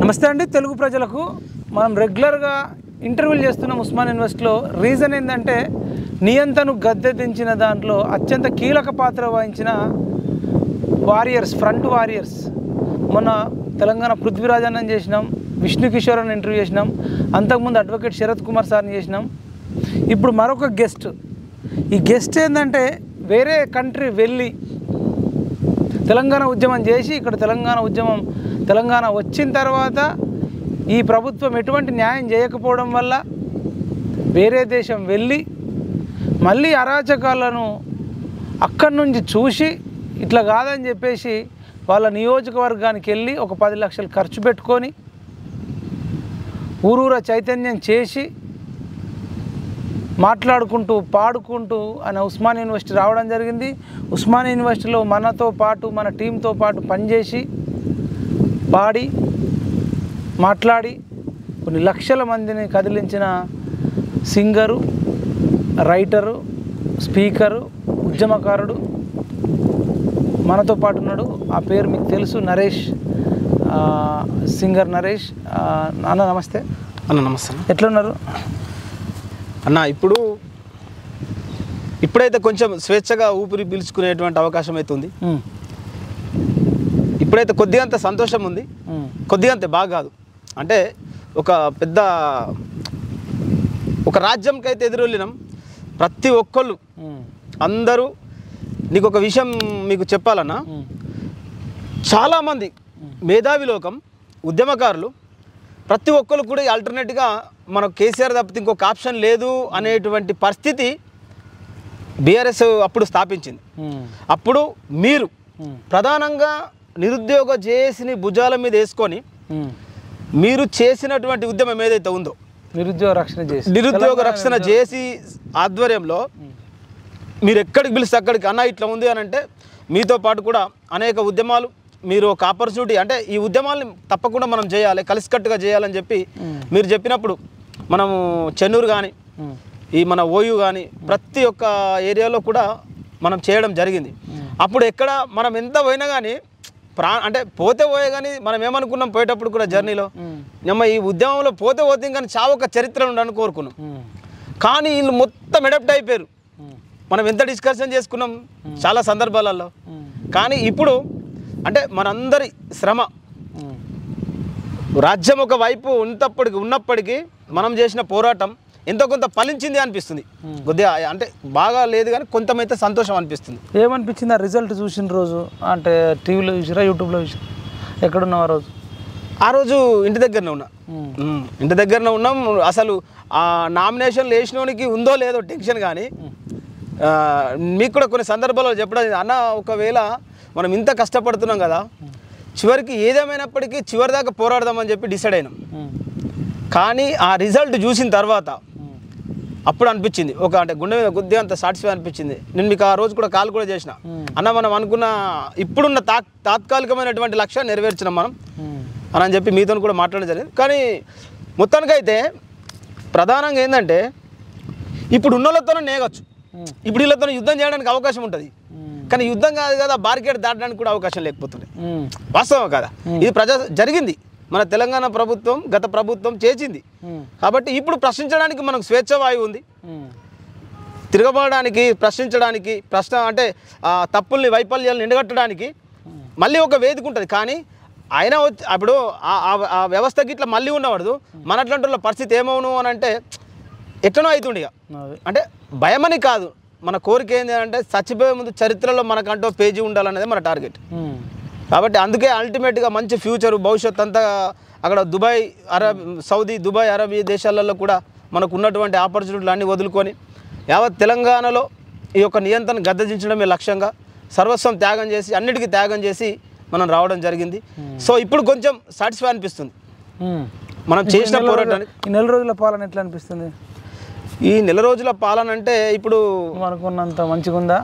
నమస్తే అండి తెలుగు ప్రజలకు మనం రెగ్యులర్గా ఇంటర్వ్యూలు చేస్తున్నాం ఉస్మాన్ యూనివర్సిటీలో రీజన్ ఏంటంటే నియంతను గద్దె దించిన దాంట్లో అత్యంత కీలక పాత్ర వహించిన వారియర్స్ ఫ్రంట్ వారియర్స్ మొన్న తెలంగాణ పృథ్వీరాజ్ అన్నని చేసినాం విష్ణు కిషోర్ అని ఇంటర్వ్యూ చేసినాం అంతకుముందు అడ్వకేట్ శరత్ కుమార్ సార్ని చేసినాం ఇప్పుడు మరొక గెస్ట్ ఈ గెస్ట్ ఏంటంటే వేరే కంట్రీ వెళ్ళి తెలంగాణ ఉద్యమం చేసి ఇక్కడ తెలంగాణ ఉద్యమం తెలంగాణ వచ్చిన తర్వాత ఈ ప్రభుత్వం ఎటువంటి న్యాయం చేయకపోవడం వల్ల వేరే దేశం వెళ్ళి మళ్ళీ అరాచకాలను అక్కడి నుంచి చూసి ఇట్లా కాదని చెప్పేసి వాళ్ళ నియోజకవర్గానికి వెళ్ళి ఒక పది లక్షలు ఖర్చు పెట్టుకొని ఊరూర చైతన్యం చేసి మాట్లాడుకుంటూ పాడుకుంటూ ఆయన ఉస్మాన్ యూనివర్సిటీ రావడం జరిగింది ఉస్మాన్ యూనివర్సిటీలో మనతో పాటు మన టీంతో పాటు పనిచేసి పాడి మాట్లాడి కొన్ని లక్షల మందిని కదిలించిన సింగరు రైటరు స్పీకరు ఉద్యమకారుడు మనతో పాటు ఉన్నాడు ఆ పేరు మీకు తెలుసు నరేష్ ఆ, సింగర్ నరేష్ ఆ, అన్న నమస్తే అన్న నమస్తే అన్న. ఎట్లున్నారు అన్న ఇప్పుడు ఇప్పుడైతే కొంచెం స్వేచ్ఛగా ఊపిరి పీల్చుకునేటువంటి అవకాశం అయితే ఉంది ఉమ్, ఇప్పుడైతే కొద్దిగా అంత సంతోషం ఉంది ఉమ్, కొద్దిగా అంతే బాగా కాదు అంటే ఒక పెద్ద ఒక రాజ్యంకి అయితే ఎదురెళ్ళినాం ప్రతి ఒక్కళ్ళు ఉమ్, అందరూ నీకు ఒక విషయం మీకు చెప్పాలన్నా ఉమ్, చాలామంది మేధావి లోకం ఉద్యమకారులు ప్రతి ఒక్కరు కూడా ఆల్టర్నేట్గా మనకు కేసీఆర్ తప్పితే ఇంకొక ఆప్షన్ లేదు అనేటువంటి పరిస్థితి బీఆర్ఎస్ అప్పుడు స్థాపించింది ఉమ్, అప్పుడు మీరు ఉమ్, ప్రధానంగా నిరుద్యోగ జేఏసీని భుజాల మీద వేసుకొని ఉమ్. మీరు చేసినటువంటి ఉద్యమం ఏదైతే ఉందో నిరుద్యోగ రక్షణ చేసి నిరుద్యోగ తెలంగాణ రక్షణ నిరుద్యోగ- జేఏసీ ఆధ్వర్యంలో మీరు ఎక్కడికి పిలిస్తే అక్కడికి అన్న ఇట్లా ఉంది అని అంటే మీతో పాటు కూడా అనేక ఉద్యమాలు మీరు ఒక ఆపర్చునిటీ అంటే ఈ ఉద్యమాల్ని తప్పకుండా మనం చేయాలి కలిసికట్టుగా చేయాలని చెప్పి మీరు చెప్పినప్పుడు మనము చెన్నూరు కానీ ఉమ్, ఈ మన ఓయూ కానీ ప్రతి ఒక్క ఏరియాలో కూడా మనం చేయడం జరిగింది అప్పుడు ఎక్కడ మనం ఎంత పోయినా కానీ ప్రా అంటే పోతే పోయే కానీ మనం ఏమనుకున్నాం పోయేటప్పుడు కూడా జర్నీలో ఉమ్, నమ్మ ఈ ఉద్యమంలో పోతే పోతే కానీ చావు ఒక చరిత్ర ఉండని కోరుకున్నాం ఉమ్, కానీ వీళ్ళు మొత్తం అడాప్ట్ అయిపోయారు ఉమ్, మనం ఎంత డిస్కషన్ చేసుకున్నాం చాలా సందర్భాలలో ఉమ్, కానీ ఇప్పుడు అంటే మనందరి శ్రమ ఉమ్, రాజ్యం ఒక వైపు ఉన్నప్పటికి ఉన్నప్పటికీ మనం చేసిన పోరాటం ఎంతో కొంత ఫలించింది అనిపిస్తుంది కొద్దిగా అంటే బాగా లేదు కానీ కొంతమైతే సంతోషం అనిపిస్తుంది ఏమనిపించింది ఆ రిజల్ట్ చూసిన రోజు అంటే టీవీలో చూసిరా యూట్యూబ్లో చూసిరా ఎక్కడున్నావు ఆ రోజు ఆ రోజు ఇంటి దగ్గరనే ఉన్నా ఉమ్, ఉమ్, ఇంటి దగ్గరనే ఉన్నాం అసలు ఆ నామినేషన్లు వేసినోనికి ఉందో లేదో టెన్షన్ కానీ ఆ, మీకు కూడా కొన్ని సందర్భాల్లో చెప్పడం అన్న ఒకవేళ మనం ఇంత కష్టపడుతున్నాం కదా చివరికి ఏదేమైనప్పటికీ చివరి దాకా పోరాడదామని చెప్పి డిసైడ్ అయినాం ఉమ్, కానీ ఆ రిజల్ట్ చూసిన తర్వాత ఉమ్, అప్పుడు అనిపించింది ఒక అంటే గుండె మీద కొద్దిగా అంత సాటిస్ఫై అనిపించింది నేను మీకు ఆ రోజు కూడా కాల్ కూడా చేసిన Hmm. అన్న మనం అనుకున్న ఇప్పుడున్న తా తాత్కాలికమైనటువంటి లక్ష్యాన్ని నెరవేర్చినాం మనం ఉమ్, అని అని చెప్పి మీతో కూడా మాట్లాడడం జరిగింది కానీ మొత్తానికైతే ప్రధానంగా ఏంటంటే ఇప్పుడు ఉన్నోళ్ళతోనే నేగచ్చు ఉమ్, ఇప్పుడు వీళ్ళతో యుద్ధం చేయడానికి అవకాశం ఉంటుంది ఉమ్, కానీ యుద్ధం కాదు కదా బార్కెట్ దాటడానికి కూడా అవకాశం లేకపోతుంది ఉమ్, వాస్తవం కదా ఇది ప్రజా జరిగింది మన తెలంగాణ ప్రభుత్వం గత ప్రభుత్వం చేసింది ఉమ్, కాబట్టి ఇప్పుడు ప్రశ్నించడానికి మనకు స్వేచ్ఛ వాయువు ఉంది ఉమ్, తిరగబడడానికి ప్రశ్నించడానికి ప్రశ్న అంటే ఆ తప్పుల్ని వైఫల్యాలను ఎండగట్టడానికి మళ్ళీ ఒక వేదిక ఉంటుంది కానీ అయినా వచ్చి అప్పుడు ఆ- ఆ- ఆ వ్యవస్థకి ఇట్లా మళ్ళీ ఉండకూడదు మన అట్లాంటి వాళ్ళ పరిస్థితి ఏమవును అని అంటే ఎట్లనో అవుతుండే ఇక అది అంటే భయమని కాదు మన కోరిక ఏంటి అంటే చచ్చిపోయే ముందు చరిత్రలో మనకంటూ పేజీ ఉండాలనేది మన టార్గెట్ ఉమ్, కాబట్టి అందుకే అల్టిమేట్గా మంచి ఫ్యూచర్ భవిష్యత్ అంతా అక్కడ దుబాయ్ అరబ్ సౌదీ దుబాయ్ అరబీ దేశాలలో కూడా మనకు ఉన్నటువంటి ఆపర్చునిటీలు అన్నీ వదులుకొని యావత్ తెలంగాణలో ఈ యొక్క నియంత్రణ గద్దెదించడమే లక్ష్యంగా సర్వస్వం త్యాగం చేసి అన్నిటికీ త్యాగం చేసి మనం రావడం జరిగింది సో ఇప్పుడు కొంచెం సాటిస్ఫై అనిపిస్తుంది ఉమ్. మనం చేసిన నెల రోజుల- పోరాటానికి ఈ నెల రోజుల పాలన ఎట్లా అనిపిస్తుంది ఈ నెల రోజుల పాలన అంటే ఇప్పుడు నువ్వు అనుకున్నంత మంచిగా ఉందా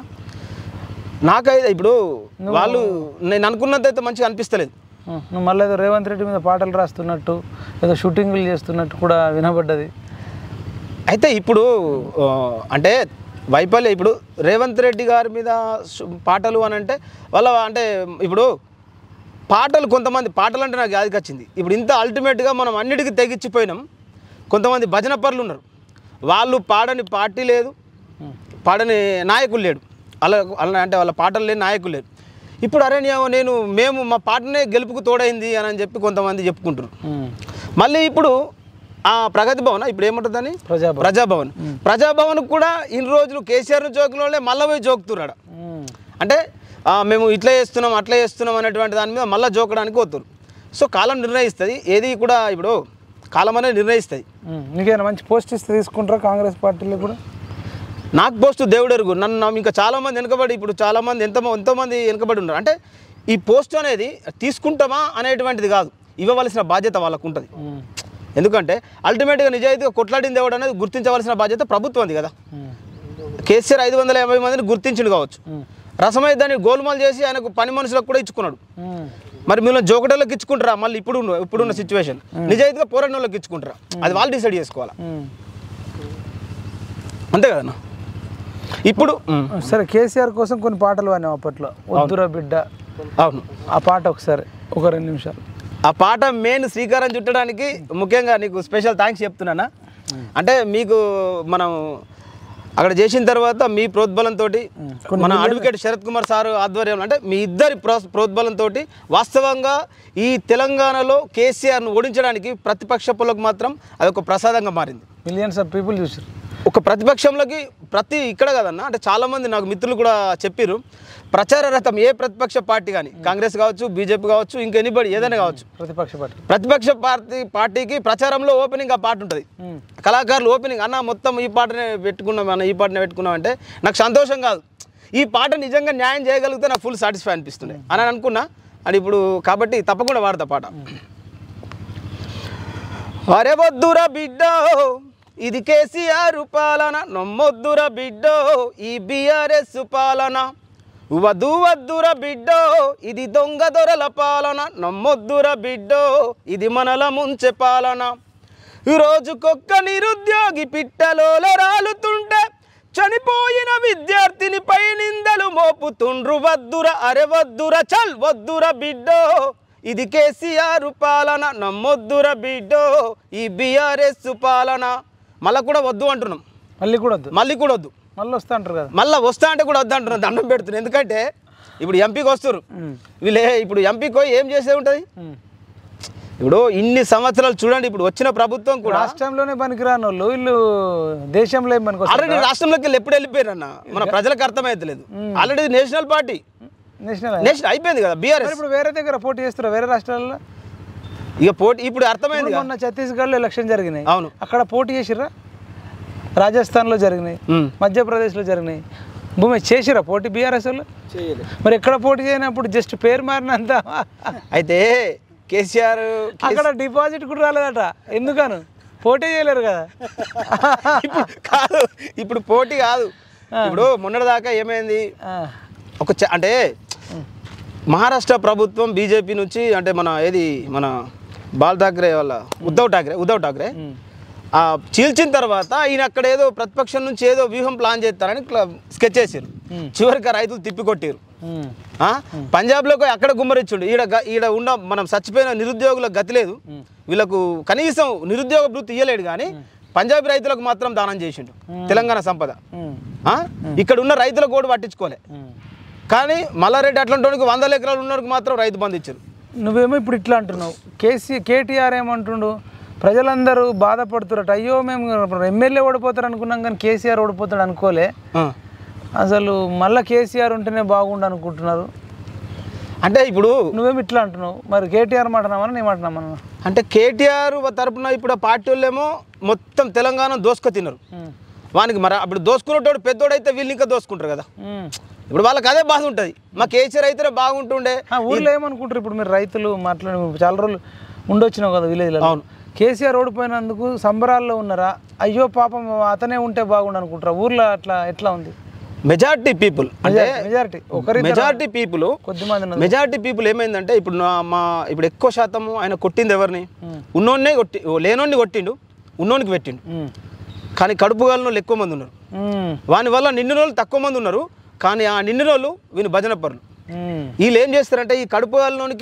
నాకైతే ఇప్పుడు వాళ్ళు నేను అనుకున్నది అయితే మంచిగా అనిపిస్తలేదు ఉమ్, నువ్వు మళ్ళీ ఏదో రేవంత్ రెడ్డి మీద పాటలు రాస్తున్నట్టు ఏదో షూటింగ్లు చేస్తున్నట్టు కూడా వినబడ్డది అయితే ఇప్పుడు ఆ, అంటే వైఫల్యం ఇప్పుడు రేవంత్ రెడ్డి గారి మీద సు- పాటలు అని అంటే వాళ్ళ అంటే ఇప్పుడు పాటలు కొంతమంది పాటలు అంటే నాకు యాదికి వచ్చింది ఇప్పుడు ఇంత అల్టిమేట్గా మనం అన్నిటికీ తెగిచ్చిపోయినాం కొంతమంది భజన పరులు ఉన్నారు వాళ్ళు పాడని పార్టీ లేదు పాడని నాయకులు లేడు అలా అలా అంటే వాళ్ళ పాటలు లేని నాయకులు లేరు ఇప్పుడు అరే నీ- నేను మేము మా పాటనే గెలుపుకు తోడైంది అని అని చెప్పి కొంతమంది చెప్పుకుంటారు ఉమ్. మళ్ళీ ఇప్పుడు ఆ ప్రగతి భవన్ ఇప్పుడు ఏముంటుందని ప్రజాభవన్. ప్రజాభవన్ ప్రజాభవన్ కూడా ఇన్ని రోజులు కేసీఆర్ జోకుల వాళ్ళే మళ్ళీ పోయి జోకుతున్నాడు ఉమ్. అంటే ఆ, మేము ఇట్లా చేస్తున్నాం అట్లా చేస్తున్నాం అనేటువంటి దాని మీద మళ్ళీ జోకడానికి పోతున్నారు సో కాలం నిర్ణయిస్తుంది ఏది కూడా ఇప్పుడు కాలం అనేది నిర్ణయిస్తుంది ఉమ్. నీకేమైనా మంచి పోస్ట్ ఇస్తే తీసుకుంటారా కాంగ్రెస్ పార్టీలో కూడా నాకు పోస్ట్ దేవుడు ఎరుగు నన్ను నమ్మి ఇంకా చాలామంది వెనకబడి ఇప్పుడు చాలామంది ఎంత ఎంతోమంది వెనకబడి ఉన్నారు అంటే ఈ పోస్ట్ అనేది తీసుకుంటామా అనేటువంటిది కాదు ఇవ్వవలసిన బాధ్యత వాళ్ళకు ఉంటుంది ఉమ్. ఎందుకంటే అల్టిమేట్గా నిజాయితీగా కొట్లాడింది ఎవడు అనేది గుర్తించవలసిన బాధ్యత ప్రభుత్వంది కదా ఉమ్. కేసీఆర్ ఐదు వందల యాభై మందిని గుర్తించిండు కావచ్చు ఉమ్. రసమై దాన్ని గోల్మాల్ చేసి ఆయనకు పని మనుషులకు కూడా ఇచ్చుకున్నాడు ఉమ్. మరి మీరు జోకటోళ్ళకి ఇచ్చుకుంటారా మళ్ళీ ఇప్పుడు ఉన్న- ఇప్పుడున్న సిచ్యువేషన్ నిజాయితీగా పోరాడినోళ్ళకి ఇచ్చుకుంటారా అది వాళ్ళు డిసైడ్ చేసుకోవాలా ఉమ్. అంతే కదన్నా ఇప్పుడు ఉమ్, సరే కేసీఆర్ కోసం కొన్ని పాటలు పాడినాం అప్పట్లో వద్దురా బిడ్డ అవును ఆ పాట ఒకసారి ఒక రెండు నిమిషాలు ఆ పాట మెయిన్ శ్రీకారం చుట్టడానికి ముఖ్యంగా నీకు స్పెషల్ థ్యాంక్స్ చెప్తున్నానా అంటే మీకు మనం అక్కడ చేసిన తర్వాత మీ ప్రోద్బలంతో మన అడ్వకేట్ శరత్ కుమార్ సార్ ఆధ్వర్యంలో అంటే మీ ఇద్దరి ప్రో ప్రోద్బలంతో వాస్తవంగా ఈ తెలంగాణలో కేసీఆర్ను ఓడించడానికి ప్రతిపక్షపులకు మాత్రం అదొక ప్రసాదంగా మారింది మిలియన్స్ ఆఫ్ పీపుల్ చూసారు ఒక ప్రతిపక్షంలోకి ప్రతి ఇక్కడ కదన్నా అంటే చాలామంది నాకు మిత్రులు కూడా చెప్పారు ప్రచార రథం ఏ ప్రతిపక్ష పార్టీ కానీ కాంగ్రెస్ కావచ్చు బీజేపీ కావచ్చు ఇంకా ఎనిబడి ఏదైనా కావచ్చు ప్రతిపక్ష పార్టీ ప్రతిపక్ష పార్టీ పార్టీకి ప్రచారంలో ఓపెనింగ్ ఆ పాట ఉంటుంది ఉమ్. కళాకారులు ఓపెనింగ్ అన్న మొత్తం ఈ పాటనే పెట్టుకున్నాం అన్న ఈ పాటనే పెట్టుకున్నాం అంటే నాకు సంతోషం కాదు ఈ పాట నిజంగా న్యాయం చేయగలిగితే నాకు ఫుల్ సాటిస్ఫై అనిపిస్తుండే అని అనుకున్నా అని ఇప్పుడు కాబట్టి తప్పకుండా వాడతా పాట అరే వద్దురా బిడ్డో ఇది కేసీఆర్ పాలన నమ్మొద్దురా బిడ్డో ఈ బీఆర్ఎస్ పాలన వద్దు వద్దురా బిడ్డో ఇది దొంగ దొరల పాలన నమ్మొద్దురా బిడ్డో ఇది మనల ముంచె పాలన రోజుకొక్క నిరుద్యోగి పిట్టలోల రాలుతుంటే చనిపోయిన విద్యార్థిని పై నిందలు మోపుతుండ్రు వద్దుర అరె వద్దుర చల్ వద్దుర బిడ్డో ఇది కేసీఆర్ పాలన నమ్మొద్దుర బిడ్డో ఈ బీఆర్ఎస్ పాలన మళ్ళీ కూడా వద్దు అంటున్నాం మళ్ళీ కూడా వద్దు మళ్ళీ కూడా వద్దు మళ్ళీ వస్తా అంటారు కదా మళ్ళీ వస్తా అంటే కూడా వద్దు అంటున్నాం దండం పెడుతున్నాం ఎందుకంటే ఇప్పుడు ఎంపీకి వస్తారు ఉమ్. వీళ్ళే ఇప్పుడు ఎంపీకి పోయి ఏం చేసే ఉంటుంది ఉమ్. ఇప్పుడు ఇన్ని సంవత్సరాలు చూడండి ఇప్పుడు వచ్చిన ప్రభుత్వం కూడా రాష్ట్రంలోనే పనికిరాని వాళ్ళు వీళ్ళు దేశంలో ఏం పనికి ఆల్రెడీ రాష్ట్రంలోకి వెళ్ళి ఎప్పుడు వెళ్ళిపోయారు అన్న మన ప్రజలకు అర్థమైతలేదు already national party national national అయిపోయింది కదా మరి బీఆర్ఎస్ ఇప్పుడు వేరే దగ్గర పోటీ చేస్తారా వేరే రాష్ట్రాల్లో ఇక పోటీ ఇప్పుడు అర్థమైంది ఇప్పుడు కదా మొన్న ఛత్తీస్గఢ్లో ఎలక్షన్ జరిగినాయి అవును అక్కడ పోటీ చేసిర్రా రాజస్థాన్లో జరిగినాయి ఉమ్. మధ్యప్రదేశ్లో జరిగినాయి భూమి చేసిరా పోటీ బీఆర్ఎస్ వాళ్ళు మరి ఎక్కడ పోటీ చేయనప్పుడు జస్ట్ పేరు మారినంత అయితే కేసీఆర్ అక్కడ డిపాజిట్ కూడా రాలేదట ఎందుకను పోటీ చేయలేరు కదా ఇప్పుడు కాదు ఇప్పుడు పోటీ కాదు ఇప్పుడు మొన్నటిదాకా ఏమైంది ఆ, ఒక చ- అంటే మహారాష్ట్ర ప్రభుత్వం బీజేపీ నుంచి అంటే మన ఏది మన బాల్ ఠాక్రే వాళ్ళ ఉద్ధవ్ ఠాక్రే ఉద్ధవ్ ఠాక్రే ఉమ్, ఆ చీల్చిన తర్వాత ఈయన అక్కడ ఏదో ప్రతిపక్షం నుంచి ఏదో వ్యూహం ప్లాన్ చేస్తారని స్కెచ్ చేసారు చివరికి ఆ రైతులు తిప్పికొట్టారు ఉమ్, ఆ? పంజాబ్లో పోయి అక్కడ గుమ్మరిచ్చుండు ఈడ గ- ఈడ ఉన్న మనం చచ్చిపోయిన నిరుద్యోగులకు గతి లేదు వీళ్ళకు కనీసం నిరుద్యోగ వృత్తి ఇయ్యలేడు కానీ పంజాబీ రైతులకు మాత్రం దానం చేసిండు తెలంగాణ సంపద ఉమ్, ఆ? ఇక్కడ ఉన్న రైతులకు కూడా పట్టించుకోలే ఉమ్. కానీ మల్లారెడ్డి అట్లాంటి వందల ఎకరాలు ఉన్నోడికి మాత్రం రైతు బంధు ఇచ్చారు నువ్వేమో ఇప్పుడు ఇట్లా అంటున్నావు కేసీ కేటీఆర్ ఏమంటుండు ప్రజలందరూ బాధపడుతురట అయ్యో మేము ఎమ్మెల్యే ఓడిపోతారు అనుకున్నాం కానీ కేసీఆర్ ఓడిపోతాడు అనుకోలే ఆ. అసలు మళ్ళీ కేసీఆర్ ఉంటేనే బాగుండు అనుకుంటున్నారు అంటే ఇప్పుడు నువ్వేమి ఇట్లా అంటున్నావు మరి కేటీఆర్ మాట నమ్మని నీ మాట నమ్మను అంటే కేటీఆర్ తరపున ఇప్పుడు ఆ పార్టీ వాళ్ళేమో మొత్తం తెలంగాణ దోసుక తిన్నారు వానికి మరి అప్పుడు దోసుకునేటోడు పెద్దోడైతే వీళ్ళు ఇంకా దోసుకుంటారు కదా ఇప్పుడు వాళ్ళకి అదే బాధ ఉంటుంది మా కేసీఆర్ అయితేనే బాగుంటుండే ఊర్లో ఏమనుకుంటారు ఇప్పుడు మీరు రైతులు మాట్లాడి చాలా రోజులు ఉండొచ్చినావు కదా విలేజ్లో అవును. కేసీఆర్ ఓడిపోయినందుకు సంబరాల్లో ఉన్నారా అయ్యో పాపం అతనే ఉంటే బాగుండు అనుకుంటారా ఊర్లో అట్లా ఎట్లా ఉంది మెజారిటీ పీపుల్ అంటే మెజారిటీ ఒకరి మెజారిటీ పీపుల్ కొద్ది మంది ఉన్నారు. మెజారిటీ పీపుల్ ఏమైందంటే ఇప్పుడు నా మా ఇప్పుడు ఎక్కువ శాతము ఆయన కొట్టింది ఎవరిని ఉన్నోన్నే కొట్టి లేనోడిని కొట్టిండు ఉన్నోనికి పెట్టిండు ఉమ్. కానీ కడుపు గాలినోళ్ళు ఎక్కువ మంది ఉన్నారు ఉమ్. వాని వల్ల నిండు రోజులు తక్కువ మంది ఉన్నారు కానీ ఆ నిండు రోజులు వీని భజన పరులు ఉమ్. వీళ్ళు ఏం చేస్తారంటే ఈ కడుపు గాలినోనికి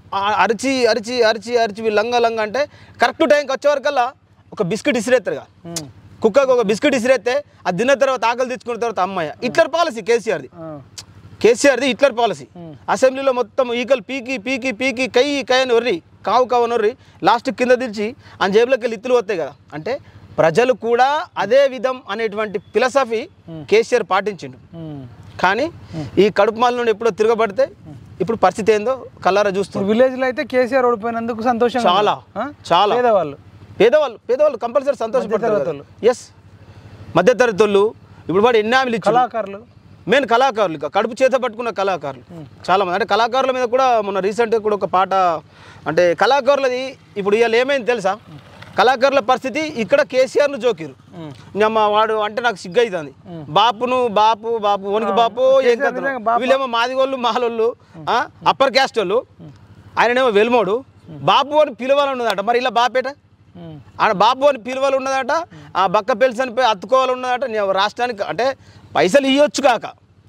ఆ- అరిచి అరిచి అరిచి అరిచి వీళ్ళు లంగ లంగ అంటే కరెక్ట్ టైంకి వచ్చేవరకల్లా ఒక బిస్కెట్ ఇసిరేస్తారుగా ఉమ్. కుక్కకు ఒక బిస్కెట్ ఇసిరేస్తే అది తిన్న తర్వాత ఆకలి తెచ్చుకున్న తర్వాత అమ్మాయి ఇట్లర్ పాలసీ కేసీఆర్ది ఆ. కేసీఆర్ది హిట్లర్ పాలసీ అసెంబ్లీలో మొత్తం ఈకలు పీకి పీకి పీకి కై కై అని ఒర్రి కావు కావు అని ఒర్రి లాస్ట్ కింద దించి ఆ జేబులోకి వెళ్ళి ఇత్తులు వస్తాయి కదా అంటే ప్రజలు కూడా అదే విధం అనేటువంటి ఫిలసఫీ కేసీఆర్ పాటించిండు ఉమ్. కానీ ఈ కడుపు మాల నుండి ఎప్పుడో తిరగబడితే ఇప్పుడు పరిస్థితి ఏందో కల్లారా చూస్తుంది ఇప్పుడు విలేజ్లో అయితే కేసీఆర్ ఓడిపోయినందుకు సంతోషం చాలా, చాలా. పేదవాళ్ళు పేదవాళ్ళు పేదవాళ్ళు కంపల్సరీ సంతోషపడతారు మధ్యతరగతులు. ఎస్ మధ్యతరగతి వాళ్ళు ఇప్పుడు వాడు ఎన్ని హామీలు ఇచ్చారు కళాకారులు మెయిన్ కళాకారులు ఇక కడుపు చేత పట్టుకున్న కళాకారులు చాలా మంది అంటే కళాకారుల మీద కూడా మొన్న రీసెంట్గా కూడా ఒక పాట అంటే కళాకారులది ఇప్పుడు ఇవాళ ఏమైంది తెలుసా కళాకారుల పరిస్థితి ఇక్కడ కేసీఆర్ను జోకిరు ఉమ్. నమ్మ వాడు అంటే నాకు సిగ్గు అవుతుంది బాపును బాపు బాపు ఓనికి బాపు ఏం కేసీఆర్ కథను? నిజంగా బాపా? వీళ్ళేమో మాదిగోళ్ళు మాలోళ్ళు అప్పర్ క్యాస్ట్ వాళ్ళు ఆయననేమో వెలుమోడు బాపు అని పిలవాలి ఉన్నదట మరి ఇలా బాపేట ఉమ్. ఆడ బాబు అని పిలువలు ఉన్నదట ఆ బక్క పెల్సని పోయి అత్తుకోవాలి ఉన్నదట నీ రాష్ట్రానికి అంటే పైసలు ఇవ్వచ్చు కాక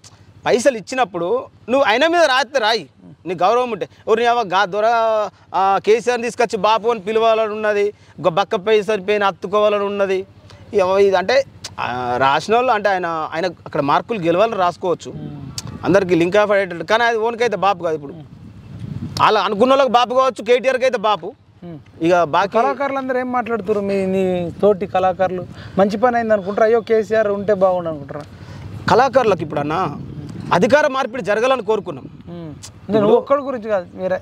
పైసలు ఇచ్చినప్పుడు నువ్వు ఆయన మీద రాస్తే రాయి నీ గౌరవం ఉంటే ఎవరు నీ గా దొర ఆ, కేసీఆర్ని తీసుకొచ్చి బాపు అని పిలవాలని ఉన్నది ఒక బక్క పైసలు పోయిన అత్తుకోవాలని ఉన్నది ఎవ- ఇది అంటే ఆ, రాసిన వాళ్ళు అంటే ఆయన ఆయన అక్కడ మార్కులు గెలవాలని రాసుకోవచ్చు అందరికీ లింక్ ఆఫ్ అయ్యేటట్టు కానీ అది ఓనికైతే బాపు కాదు ఇప్పుడు అలా అనుకున్న వాళ్ళకి బాపు కావచ్చు కేటీఆర్కి అయితే బాపు ఉమ్. ఇక బాకీ కళాకారులు అందరూ ఏం మాట్లాడుతారు మీ నీ తోటి కళాకారులు మంచి పని అయింది అనుకుంటారా అయ్యో కేసీఆర్ ఉంటే బాగుండు అనుకుంటారా కళాకారులకు ఇప్పుడన్నా అధికార మార్పిడి జరగాలని కోరుకున్నాం ఉమ్. నేను ఒక్కడి గురించి కాదు వేరే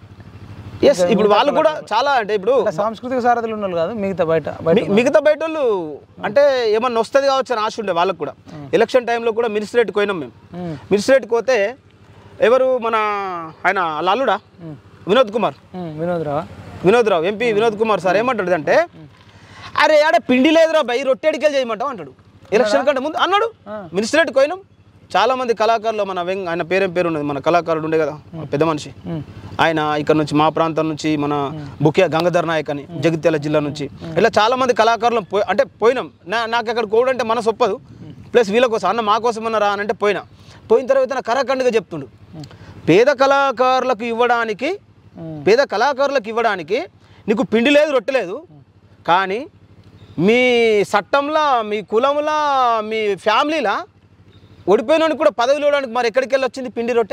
ఎస్ ఇప్పుడు వాళ్ళు కూడా చాలా అంటే ఇప్పుడు ఇంకా సాంస్కృతిక సారథులు ఉన్న వాళ్ళు కాదు మిగతా బయట బయట మి- మిగతా బయట వాళ్ళు అంటే ఏమన్నా వస్తుంది కావచ్చు అని ఆశ ఉండే వాళ్ళకు కూడా ఎలక్షన్ టైంలో కూడా మినిస్ట్రేట్కి పోయినాం మేము ఉమ్. మినిస్ట్రేట్కి పోతే ఎవరు మన ఆయన లాలుడా వినోద్ కుమార్ ఉమ్, వినోద్ రావా వినోద్ రావు ఎంపీ వినోద్ కుమార్ సార్ ఏమంటాడు అంటే అరే ఆడ పిండి లేదురా బై రొట్టెడికెళ్ళి చేయమంటావు అంటాడు ఎలక్షన్ కంటే ముందు అన్నాడు మినిస్ట్రేట్కి పోయినాం చాలా మంది కళాకారులు మన వెంగ్ ఆయన పేరేం పేరు ఉన్నది మన కళాకారుడు ఉండే కదా పెద్ద మనిషి ఉమ్. ఆయన ఇక్కడ నుంచి మా ప్రాంతం నుంచి మన బుకే గంగాధర్ నాయక్ అని జగిత్యాల జిల్లా నుంచి ఇలా చాలా మంది కళాకారులు పోయి అంటే పోయినాం నా నాకు అక్కడ కోడంటే మనసు ఒప్పదు ప్లస్ వీళ్ళ కోసం అన్న మా కోసం అన్న రా అని అంటే పోయినా పోయిన తర్వాత నా కరాఖండ్గా చెప్తుండు పేద కళాకారులకు ఇవ్వడానికి ఉమ్. పేద కళాకారులకు ఇవ్వడానికి నీకు పిండి లేదు రొట్టె లేదు కానీ మీ చట్టంలా మీ కులంలా మీ ఫ్యామిలీలా ఓడిపోయినోనికి కూడా పదవులు ఇవ్వడానికి మరి ఎక్కడికి వెళ్ళి వచ్చింది పిండి రొట్టె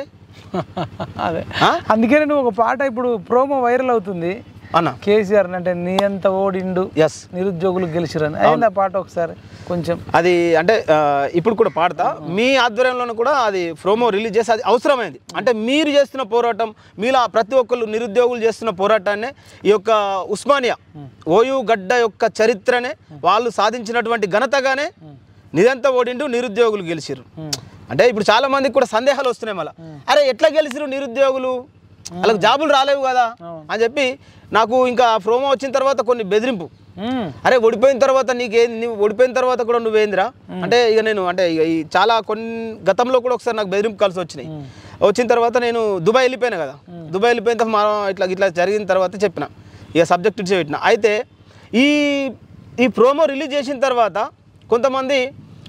అదే ఆ? అందుకనే నువ్వు ఒక పాట ఇప్పుడు ప్రోమో వైరల్ అవుతుంది అన్న కేసీఆర్ అంటే నీ అంత ఓడిండు ఎస్ నిరుద్యోగులు గెలిచిరని అయింది ఆ పాట ఒకసారి కొంచెం అది అంటే ఆ, ఇప్పుడు కూడా పాడతా మీ ఆధ్వర్యంలోనూ కూడా అది ప్రోమో రిలీజ్ చేసి అది అవసరమైంది అంటే మీరు చేస్తున్న పోరాటం మీలా ప్రతి ఒక్కళ్ళు నిరుద్యోగులు చేస్తున్న పోరాటాన్ని ఈ యొక్క ఉస్మానియా ఓయూ గడ్డ యొక్క చరిత్రనే వాళ్ళు సాధించినటువంటి ఘనతగానే నిదంతా ఓడిండు నిరుద్యోగులు గెలిచిరు ఉమ్. అంటే ఇప్పుడు చాలా మందికి కూడా సందేహాలు వస్తున్నాయి మళ్ళీ అరే ఎట్లా గెలిచిరు నిరుద్యోగులు వాళ్ళకి జాబులు రాలేవు కదా అని చెప్పి నాకు ఇంకా ప్రోమో వచ్చిన తర్వాత కొన్ని బెదిరింపు ఉమ్. అరే ఓడిపోయిన తర్వాత నీకేం నువ్వు ఓడిపోయిన తర్వాత కూడా నువ్వేందిరా అంటే ఇక నేను అంటే ఇక ఈ చాలా కొన్ని గతంలో కూడా ఒకసారి నాకు బెదిరింపు కలిసి వచ్చినాయి వచ్చిన తర్వాత నేను దుబాయ్ వెళ్ళిపోయినా కదా దుబాయ్ వెళ్ళిపోయిన తర్వాత మనం ఇట్లా ఇట్లా జరిగిన తర్వాత చెప్పిన ఇక సబ్జెక్ట్ ఇచ్చి పెట్టిన అయితే ఈ ఈ ప్రోమో రిలీజ్ చేసిన తర్వాత కొంతమంది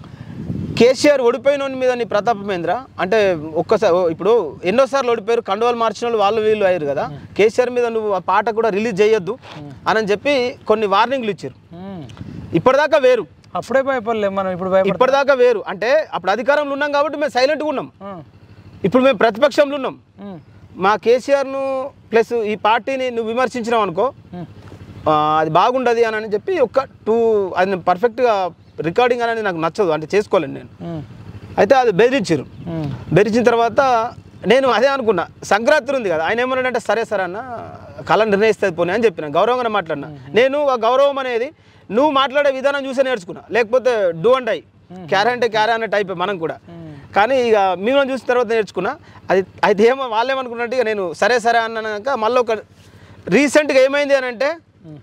కేసీఆర్ ఓడిపోయిన మీద నీ ప్రతాపమేంద్ర అంటే ఒక్కసారి ఓ, ఇప్పుడు ఎన్నోసార్లు ఓడిపోయారు కండువాలు మార్చిన వాళ్ళు వాళ్ళు వీళ్ళు అయ్యారు కదా కేసీఆర్ మీద నువ్వు ఆ పాట కూడా రిలీజ్ చేయొద్దు అని చెప్పి కొన్ని వార్నింగ్లు ఇచ్చారు ఉమ్. ఇప్పటిదాకా వేరు అప్పుడే భయపడలేం మనం ఇప్పుడు భయపడ ఇప్పటిదాకా వేరు అంటే అప్పుడు అధికారంలో ఉన్నాం కాబట్టి మేము సైలెంట్గా ఉన్నాం ఉమ్. ఇప్పుడు మేము ప్రతిపక్షంలో ఉన్నాం ఉమ్. మా కేసీఆర్ను ప్లస్ ఈ పార్టీని నువ్వు విమర్శించినావు అనుకో ఉమ్. ఆ, అది బాగుండదు అని అని చెప్పి ఒక టూ అది నేను పర్ఫెక్ట్గా రికార్డింగ్ అనేది నాకు నచ్చదు అంటే చేసుకోలేను నేను ఉమ్. అయితే అది బెదిరించారు ఉమ్. బెదిరించిన తర్వాత నేను అదే అనుకున్నా సంక్రాంతి ఉంది కదా ఆయన ఏమన్నాడంటే సరే సరే అన్న కళ నిర్ణయిస్తుంది పోనీ అని చెప్పిన గౌరవంగా మాట్లాడినా నేను ఆ గౌరవం అనేది నువ్వు మాట్లాడే విధానం చూసే నేర్చుకున్నా లేకపోతే డూ అండ్ ఐ క్యారీ అంటే క్యారీ అనే టైప్ మనం కూడా కానీ ఇక మేము చూసిన తర్వాత నేర్చుకున్నా అది అయితే ఏమో వాళ్ళు ఏమనుకున్నట్టు ఇక నేను సరే సరే అన్నాక మళ్ళీ ఒక రీసెంట్గా ఏమైంది అని అంటే ఉమ్.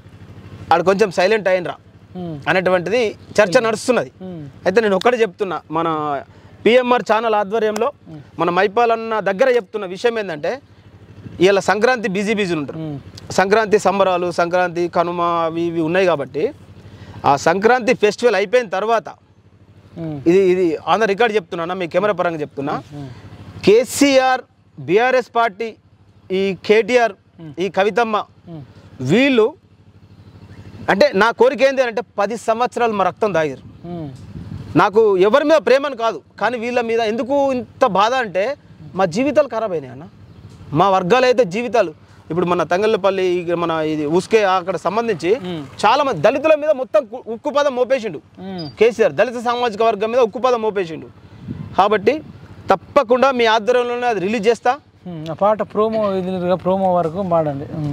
ఆడు కొంచెం సైలెంట్ అయినరా ఉమ్. అనేటువంటిది చర్చ నడుస్తున్నది ఉమ్. అయితే నేను ఒక్కటి చెప్తున్నా మన పిఎంఆర్ ఛానల్ ఆధ్వర్యంలో మన మైపాల్ అన్న దగ్గర చెప్తున్న విషయం ఏంటంటే ఇవాళ సంక్రాంతి బిజీ బిజీ ఉంటారు ఉమ్. సంక్రాంతి సంబరాలు సంక్రాంతి కనుమ అవి ఇవి ఉన్నాయి కాబట్టి ఆ సంక్రాంతి ఫెస్టివల్ అయిపోయిన తర్వాత ఉమ్. ఇది ఇది ఆన్ ద రికార్డ్ చెప్తున్నా మీ కెమెరా పరంగా చెప్తున్నా కేసీఆర్ బీఆర్ఎస్ పార్టీ ఈ కేటీఆర్ ఈ కవితమ్మ ఉమ్. వీళ్ళు అంటే నా కోరిక ఏంటి అంటే పది సంవత్సరాలు మా రక్తం తాగారు ఉమ్. నాకు ఎవరి మీద ప్రేమని కాదు కానీ వీళ్ళ మీద ఎందుకు ఇంత బాధ అంటే మా జీవితాలు ఖరాబ్ అయినాయి అన్న మా వర్గాలు అయితే జీవితాలు ఇప్పుడు మన తంగళ్ళపల్లి ఇక మన ఇది ఉస్కే అక్కడ సంబంధించి మ్మ్. చాలా మంది దళితుల మీద మొత్తం కు- ఉక్కు పదం మోపేసిండు ఉమ్. కేసీఆర్ దళిత సామాజిక వర్గం మీద ఉక్కు పదం మోపేసిండు కాబట్టి తప్పకుండా మీ ఆధ్వర్యంలోనే అది రిలీజ్ చేస్తా ఉమ్. ఆ పాట ప్రోమో ఇది ప్రోమో వరకు పాడండి ఉమ్.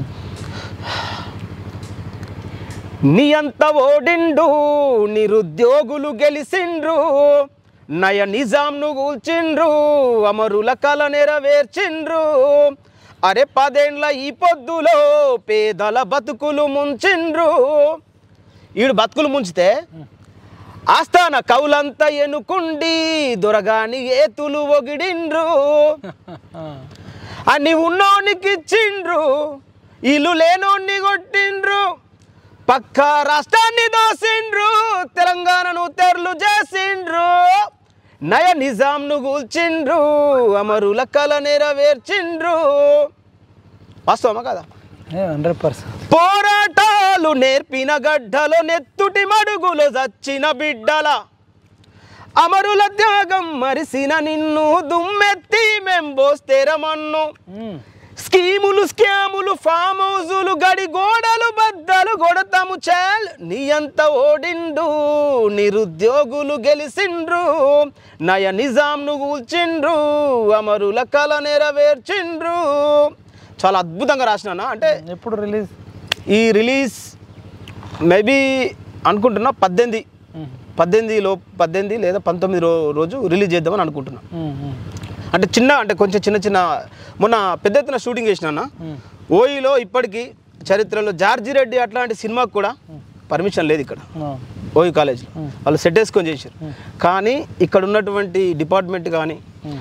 నీ అంత ఓడిండు నిరుద్యోగులు గెలిసిండ్రు నయ నిజాంను కూల్చిండ్రు అమరుల కల నెరవేర్చిండ్రు అరే పదేండ్ల ఈ పొద్దులో పేదల బతుకులు ముంచిండ్రు ఈడు బతుకులు ముంచితే ఆస్థాన కౌలంతా ఎనుకుండి దొరగాని ఏతులు ఒగిడిండ్రు ఆ. అని ఉన్నోనికి ఇచ్చిండ్రు ఇల్లు లేనోన్ని కొట్టిండ్రు పక్క రాష్ట్రాన్ని దోసిండ్రు తెలంగాణను తెరలు చేసిండ్రు నయ నిజాంను కూల్చిండ్రు అమరుల కల నెరవేర్చిండ్రు వాస్తవమా కదా ఏ హండ్రెడ్ పర్సెంట్ పోరాటాలు నేర్పిన గడ్డలో నెత్తుటి మడుగులో చచ్చిన బిడ్డల అమరుల త్యాగం మరిసిన నిన్ను దుమ్మెత్తి మెంబోస్తేరమన్ను స్కీములు స్కాములు ఫామ్ హౌజులు గడి గోడలు బద్దలు గొడతాము చాల్ నీ అంత ఓడిండు నిరుద్యోగులు గెలిసిండ్రు నయ నిజాంను కూల్చిండ్రు అమరుల కల నెరవేర్చిండ్రు చాలా అద్భుతంగా రాసినా అంటే ఎప్పుడు రిలీజ్ ఈ రిలీజ్ మేబీ అనుకుంటున్నా పద్దెనిమిది పద్దెనిమిది లో పద్దెనిమిది లేదా పంతొమ్మిది రో రోజు రిలీజ్ చేద్దామని అనుకుంటున్నా అంటే చిన్న అంటే కొంచెం చిన్న చిన్న మొన్న పెద్ద ఎత్తున షూటింగ్ చేసిన అన్న ఓయిలో ఇప్పటికీ చరిత్రలో జార్జి రెడ్డి అట్లాంటి సినిమాకు కూడా పర్మిషన్ లేదు ఇక్కడ ఓయి కాలేజ్లో వాళ్ళు సెట్ వేసుకొని చేశారు కానీ ఇక్కడ ఉన్నటువంటి డిపార్ట్మెంట్ కానీ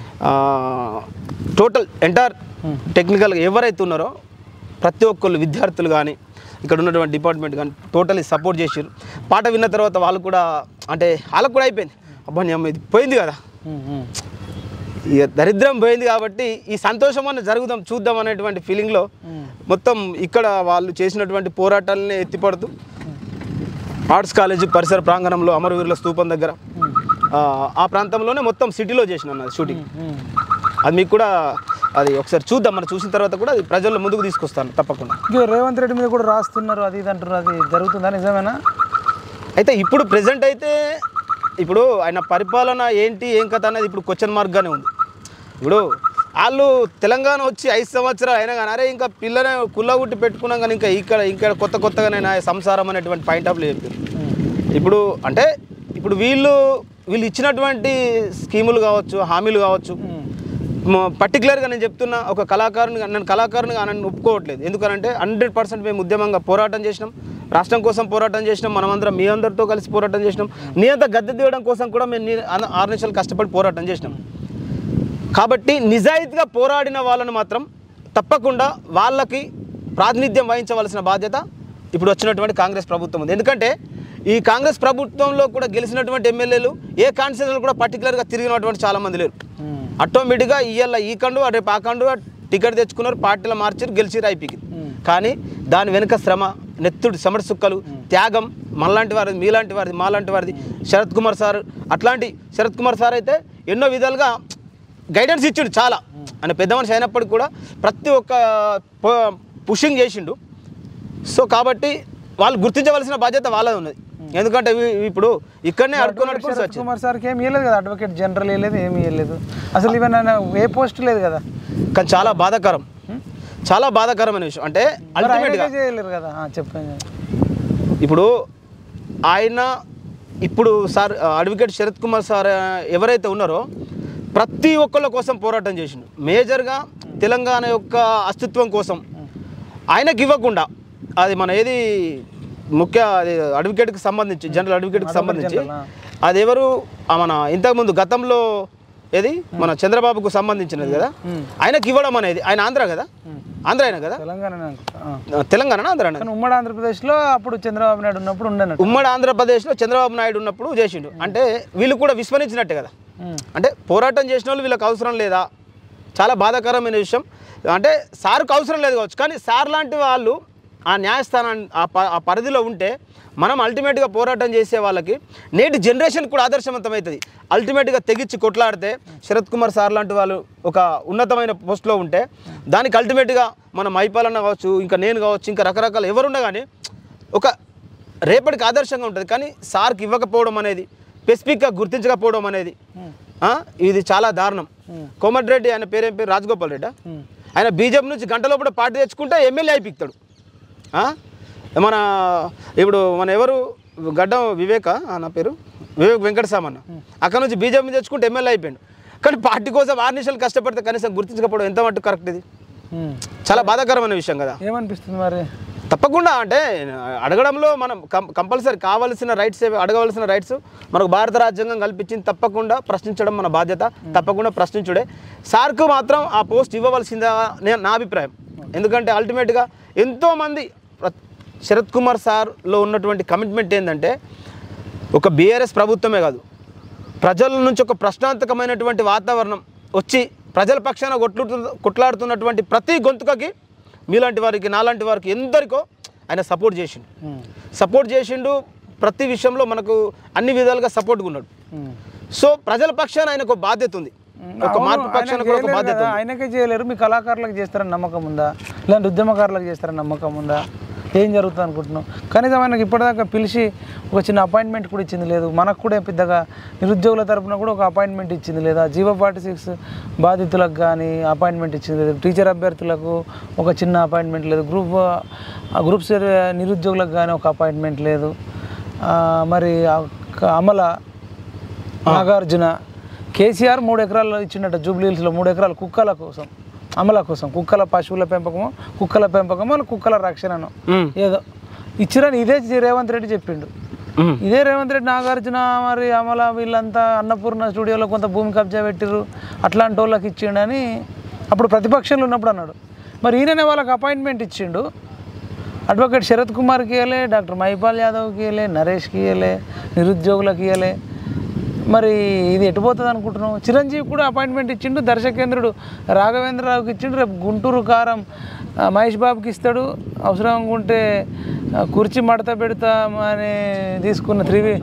టోటల్ ఎంటైర్ టెక్నికల్గా ఎవరైతే ఉన్నారో ప్రతి ఒక్కళ్ళు విద్యార్థులు కానీ ఇక్కడ ఉన్నటువంటి డిపార్ట్మెంట్ కానీ టోటలీ సపోర్ట్ చేసారు పాట విన్న తర్వాత వాళ్ళు కూడా అంటే వాళ్ళకు కూడా అయిపోయింది అబ్బా నీ అమ్మ ఇది పోయింది కదా ఇక దరిద్రం పోయింది కాబట్టి ఈ సంతోషం అన్న జరుగుదాం చూద్దాం అనేటువంటి ఫీలింగ్లో మొత్తం ఇక్కడ వాళ్ళు చేసినటువంటి పోరాటాలని ఎత్తిపడుతూ ఆర్ట్స్ కాలేజ్ పరిసర ప్రాంగణంలో అమరవీరుల స్తూపం దగ్గర ఆ, ఆ ప్రాంతంలోనే మొత్తం సిటీలో చేసిన అన్నది షూటింగ్ అది మీకు కూడా అది ఒకసారి చూద్దాం మనం చూసిన తర్వాత కూడా అది ప్రజల్లో ముందుకు తీసుకొస్తాను తప్పకుండా ఇక రేవంత్ రెడ్డి మీద కూడా రాస్తున్నారు అది ఇది అంటున్నారు అది జరుగుతుందా నిజమేనా అయితే ఇప్పుడు ప్రెసెంట్ అయితే ఇప్పుడు ఆయన పరిపాలన ఏంటి ఏం కథ అనేది ఇప్పుడు క్వశ్చన్ మార్క్గానే ఉంది ఇప్పుడు వాళ్ళు తెలంగాణ వచ్చి ఐదు సంవత్సరాలు అయినా కానీ అరే ఇంకా పిల్లని కుల్లగుట్టి పెట్టుకున్నాం కానీ ఇంకా ఇక్కడ ఇంకా కొత్త కొత్తగానే నా సంసారం అనేటువంటి పాయింట్ ఆఫ్ చెప్పారు ఇప్పుడు అంటే ఇప్పుడు వీళ్ళు వీళ్ళు ఇచ్చినటువంటి స్కీములు కావచ్చు హామీలు కావచ్చు మ- పర్టికులర్గా నేను చెప్తున్నా ఒక కళాకారుని నేను కళాకారునిగా నన్ను ఒప్పుకోవట్లేదు ఎందుకనంటే హండ్రెడ్ పర్సెంట్ మేము ఉద్యమంగా పోరాటం చేసినాం రాష్ట్రం కోసం పోరాటం చేసినాం మనమందరం మీ అందరితో కలిసి పోరాటం చేసినాం నీ అంత గద్దె దిగడం కోసం కూడా మేము నీ- అన- ఆరు నిమిషాలు కష్టపడి పోరాటం చేసినాం కాబట్టి నిజాయితీగా పోరాడిన వాళ్ళను మాత్రం తప్పకుండా వాళ్ళకి ప్రాతినిధ్యం వహించవలసిన బాధ్యత ఇప్పుడు వచ్చినటువంటి కాంగ్రెస్ ప్రభుత్వం ఉంది ఎందుకంటే ఈ కాంగ్రెస్ ప్రభుత్వంలో కూడా గెలిచినటువంటి ఎమ్మెల్యేలు ఏ కాన్స్టిట్యూన్సీలో కూడా పర్టికులర్గా తిరిగినటువంటి చాలామంది లేరు ఆటోమేటిక్గా ఇయ్యాల ఈ కండు రేపు ఆ కండు టికెట్ తెచ్చుకున్నారు పార్టీలో మార్చారు గెలిచిరు అయిపోయింది కానీ దాని వెనుక శ్రమ నెత్తుడు సమర సుక్కలు త్యాగం మనలాంటి వారిది మీలాంటి వారిది మాలాంటి వారిది శరత్ కుమార్ సార్ అట్లాంటి శరత్ కుమార్ సార్ అయితే ఎన్నో విధాలుగా గైడెన్స్ ఇచ్చిండు చాలా ఆయన పెద్ద మనిషి అయినప్పటికీ కూడా ప్రతి ఒక్క పుషింగ్ చేసిండు సో కాబట్టి వాళ్ళు గుర్తించవలసిన బాధ్యత వాళ్ళది ఉన్నది ఎందుకంటే ఇవి- ఇప్పుడు ఇక్కడనే అడుక్కుని అడుక్కుని శరత్ వచ్చింది కుమార్ సార్కి ఏమి ఇవ్వలేదు కదా అడ్వకేట్ జనరల్ ఇవ్వలేదు ఏమి ఇవ్వలేదు అసలు ఈవెన్ ఆయన ఏ పోస్ట్ లేదు కదా కానీ చాలా బాధాకరం చాలా బాధాకరమైన విషయం అంటే మరి అల్టిమేట్గా ఆయనకే చేయలేరు కదా ఆ, చెప్పండి ఇప్పుడు ఆయన ఇప్పుడు sir advocate Sharath Kumar sir ఆ, ఎవరైతే ఉన్నారో ప్రతి ఒక్కళ్ళ కోసం పోరాటం చేసిండు మేజర్గా తెలంగాణ యొక్క అస్తిత్వం కోసం ఆయనకి ఇవ్వకుండా అది మన ఏది ముఖ్య అది అడ్వకేట్కి సంబంధించి జనరల్ అడ్వకేట్కి సంబంధించి జనరల్, ఆ. అది ఎవరు ఆ, మన ఇంతకుముందు గతంలో ఏది మన చంద్రబాబుకు సంబంధించినది కదా ఆయనకి ఇవ్వడం అనేది ఆయన ఆంధ్ర కదా ఆంధ్ర ఆయన కదా తెలంగాణ అనుకుంటా ఆ. ఆ, తెలంగాణ ఆంధ్ర కానీ ఉమ్మడి ఆంధ్రప్రదేశ్లో అప్పుడు చంద్రబాబు నాయుడు ఉన్నప్పుడు ఉండనట్టు ఉమ్మడి ఆంధ్రప్రదేశ్లో చంద్రబాబు నాయుడు ఉన్నప్పుడు చేసిండు అంటే వీళ్ళు కూడా విస్మరించినట్టే కదా అంటే పోరాటం చేసిన వాళ్ళు వీళ్ళకి అవసరం లేదా చాలా బాధాకరమైన విషయం అంటే సార్కు అవసరం లేదు కావచ్చు కానీ సార్ లాంటి వాళ్ళు ఆ న్యాయస్థానం ఆ ప- ఆ పరిధిలో ఉంటే మనం అల్టిమేట్గా పోరాటం చేసే వాళ్ళకి నేటి జనరేషన్ కూడా ఆదర్శవంతమవుతుంది అల్టిమేట్గా తెగించి కొట్లాడితే శరత్ కుమార్ సార్ లాంటి వాళ్ళు ఒక ఉన్నతమైన పోస్ట్లో ఉంటే దానికి అల్టిమేట్గా మన మైపాలన్న కావచ్చు ఇంకా నేను కావచ్చు ఇంకా రకరకాల ఎవరున్నా కానీ ఒక రేపటికి ఆదర్శంగా ఉంటుంది కానీ సార్కి ఇవ్వకపోవడం అనేది స్పెసిఫిక్గా గుర్తించకపోవడం అనేది ఆ, ఇది చాలా దారుణం కోమటిరెడ్డి ఆయన పేరేం పేరు రాజగోపాల్ రెడ్డి ఆయన బీజేపీ నుంచి గంట లోపల పార్టీ తెచ్చుకుంటే ఎమ్మెల్యే అయిపిస్తాడు ఆ? మన ఇప్పుడు మన ఎవరు గడ్డం వివేక ఆ, నా పేరు వివేక్ వెంకటస్వామన్న అక్కడ నుంచి బీజేపీ తెచ్చుకుంటే ఎమ్మెల్యే అయిపోయాడు కానీ పార్టీ కోసం ఆరు నిమిషాలు కష్టపడితే కనీసం గుర్తించకపోవడం ఎంత మట్టు కరెక్ట్ ఇది ఉమ్. చాలా బాధాకరమైన విషయం కదా ఏమనిపిస్తుంది మరి తప్పకుండా అంటే అడగడంలో మనం కం కంపల్సరీ కావాల్సిన రైట్స్ ఏవి అడగవలసిన రైట్స్ మనకు భారత రాజ్యాంగం కల్పించింది తప్పకుండా ప్రశ్నించడం మన బాధ్యత తప్పకుండా ప్రశ్నించుడే సార్కు మాత్రం ఆ పోస్ట్ ఇవ్వవలసిందా నేను నా అభిప్రాయం ఎందుకంటే అల్టిమేట్గా ఎంతోమంది ప్ర- శరత్ కుమార్ సార్లో ఉన్నటువంటి కమిట్మెంట్ ఏంటంటే ఒక బీఆర్ఎస్ ప్రభుత్వమే కాదు ప్రజల నుంచి ఒక ప్రశ్నార్థకమైనటువంటి వాతావరణం వచ్చి ప్రజల పక్షాన కొట్లు కొట్లాడుతున్నటువంటి ప్రతి గొంతుకకి మీలాంటి వారికి నాలాంటి వారికి ఎందరికో ఆయన సపోర్ట్ చేసిండు ఉమ్. సపోర్ట్ చేసిండు ప్రతి విషయంలో మనకు అన్ని విధాలుగా సపోర్ట్గా ఉన్నాడు ఉమ్. సో ప్రజల పక్షాన ఆయనకు ఒక బాధ్యత ఉంది ఒక అవును, మార్పు పక్షాన ఆయన కూడా ఒక చేయలేరు బాధ్యత కదా, ఉంది ఆయనకే చేయలేరు మీ కళాకారులకు చేస్తారని నమ్మకం ఉందా లేదంటే ఉద్యమకారులకు చేస్తారని నమ్మకం ఉందా ఏం జరుగుతుంది అనుకుంటున్నావు కనీసం ఆయనకి ఇప్పటిదాకా పిలిచి ఒక చిన్న అపాయింట్మెంట్ కూడా ఇచ్చింది లేదు మనకు కూడా పెద్దగా నిరుద్యోగుల తరపున కూడా ఒక అపాయింట్మెంట్ ఇచ్చింది లేదా జీవో ఫార్టీ సిక్స్ బాధితులకు కానీ అపాయింట్మెంట్ ఇచ్చింది లేదు టీచర్ అభ్యర్థులకు ఒక చిన్న అపాయింట్మెంట్ లేదు గ్రూప్ గ్రూప్స్ నిరుద్యోగులకు కానీ ఒక అపాయింట్మెంట్ లేదు ఆ, మరి ఆ క- అమల నాగార్జున కేసీఆర్ మూడు ఎకరాలు ఇచ్చిండట జూబ్లీహిల్స్లో మూడు ఎకరాలు కుక్కల కోసం అమల కోసం కుక్కల పశువుల పెంపకము కుక్కల పెంపకము వాళ్ళ కుక్కల రక్షణను ఉమ్, ఏదో ఇచ్చిరని ఇదే రేవంత్ రెడ్డి చెప్పిండు ఉమ్, ఇదే రేవంత్ రెడ్డి నాగార్జున మరి అమల వీళ్ళంతా అన్నపూర్ణ స్టూడియోలో కొంత భూమి కబ్జా పెట్టిర్రు అట్లాంటి వాళ్ళకి ఇచ్చిండని అప్పుడు ప్రతిపక్షంలో ఉన్నప్పుడు అన్నాడు మరి ఈయననే వాళ్ళకి అపాయింట్మెంట్ ఇచ్చిండు అడ్వకేట్ శరత్ కుమార్కి ఇవ్వలే డాక్టర్ మహిపాల్ యాదవ్కి ఇవ్వలే నరేష్కి ఇవ్వలే నిరుద్యోగులకు ఇవ్వలే మరి ఇది ఎటుపోతుంది అనుకుంటున్నాం చిరంజీవి కూడా అపాయింట్మెంట్ ఇచ్చిండు దర్శకేంద్రుడు రాఘవేంద్రరావుకి ఇచ్చిండు రేపు గుంటూరు కారం ఆ, మహేష్ బాబుకి ఇస్తాడు అవసరం ఉంటే ఆ, కుర్చీ మడత పెడతామని తీసుకున్న త్రివి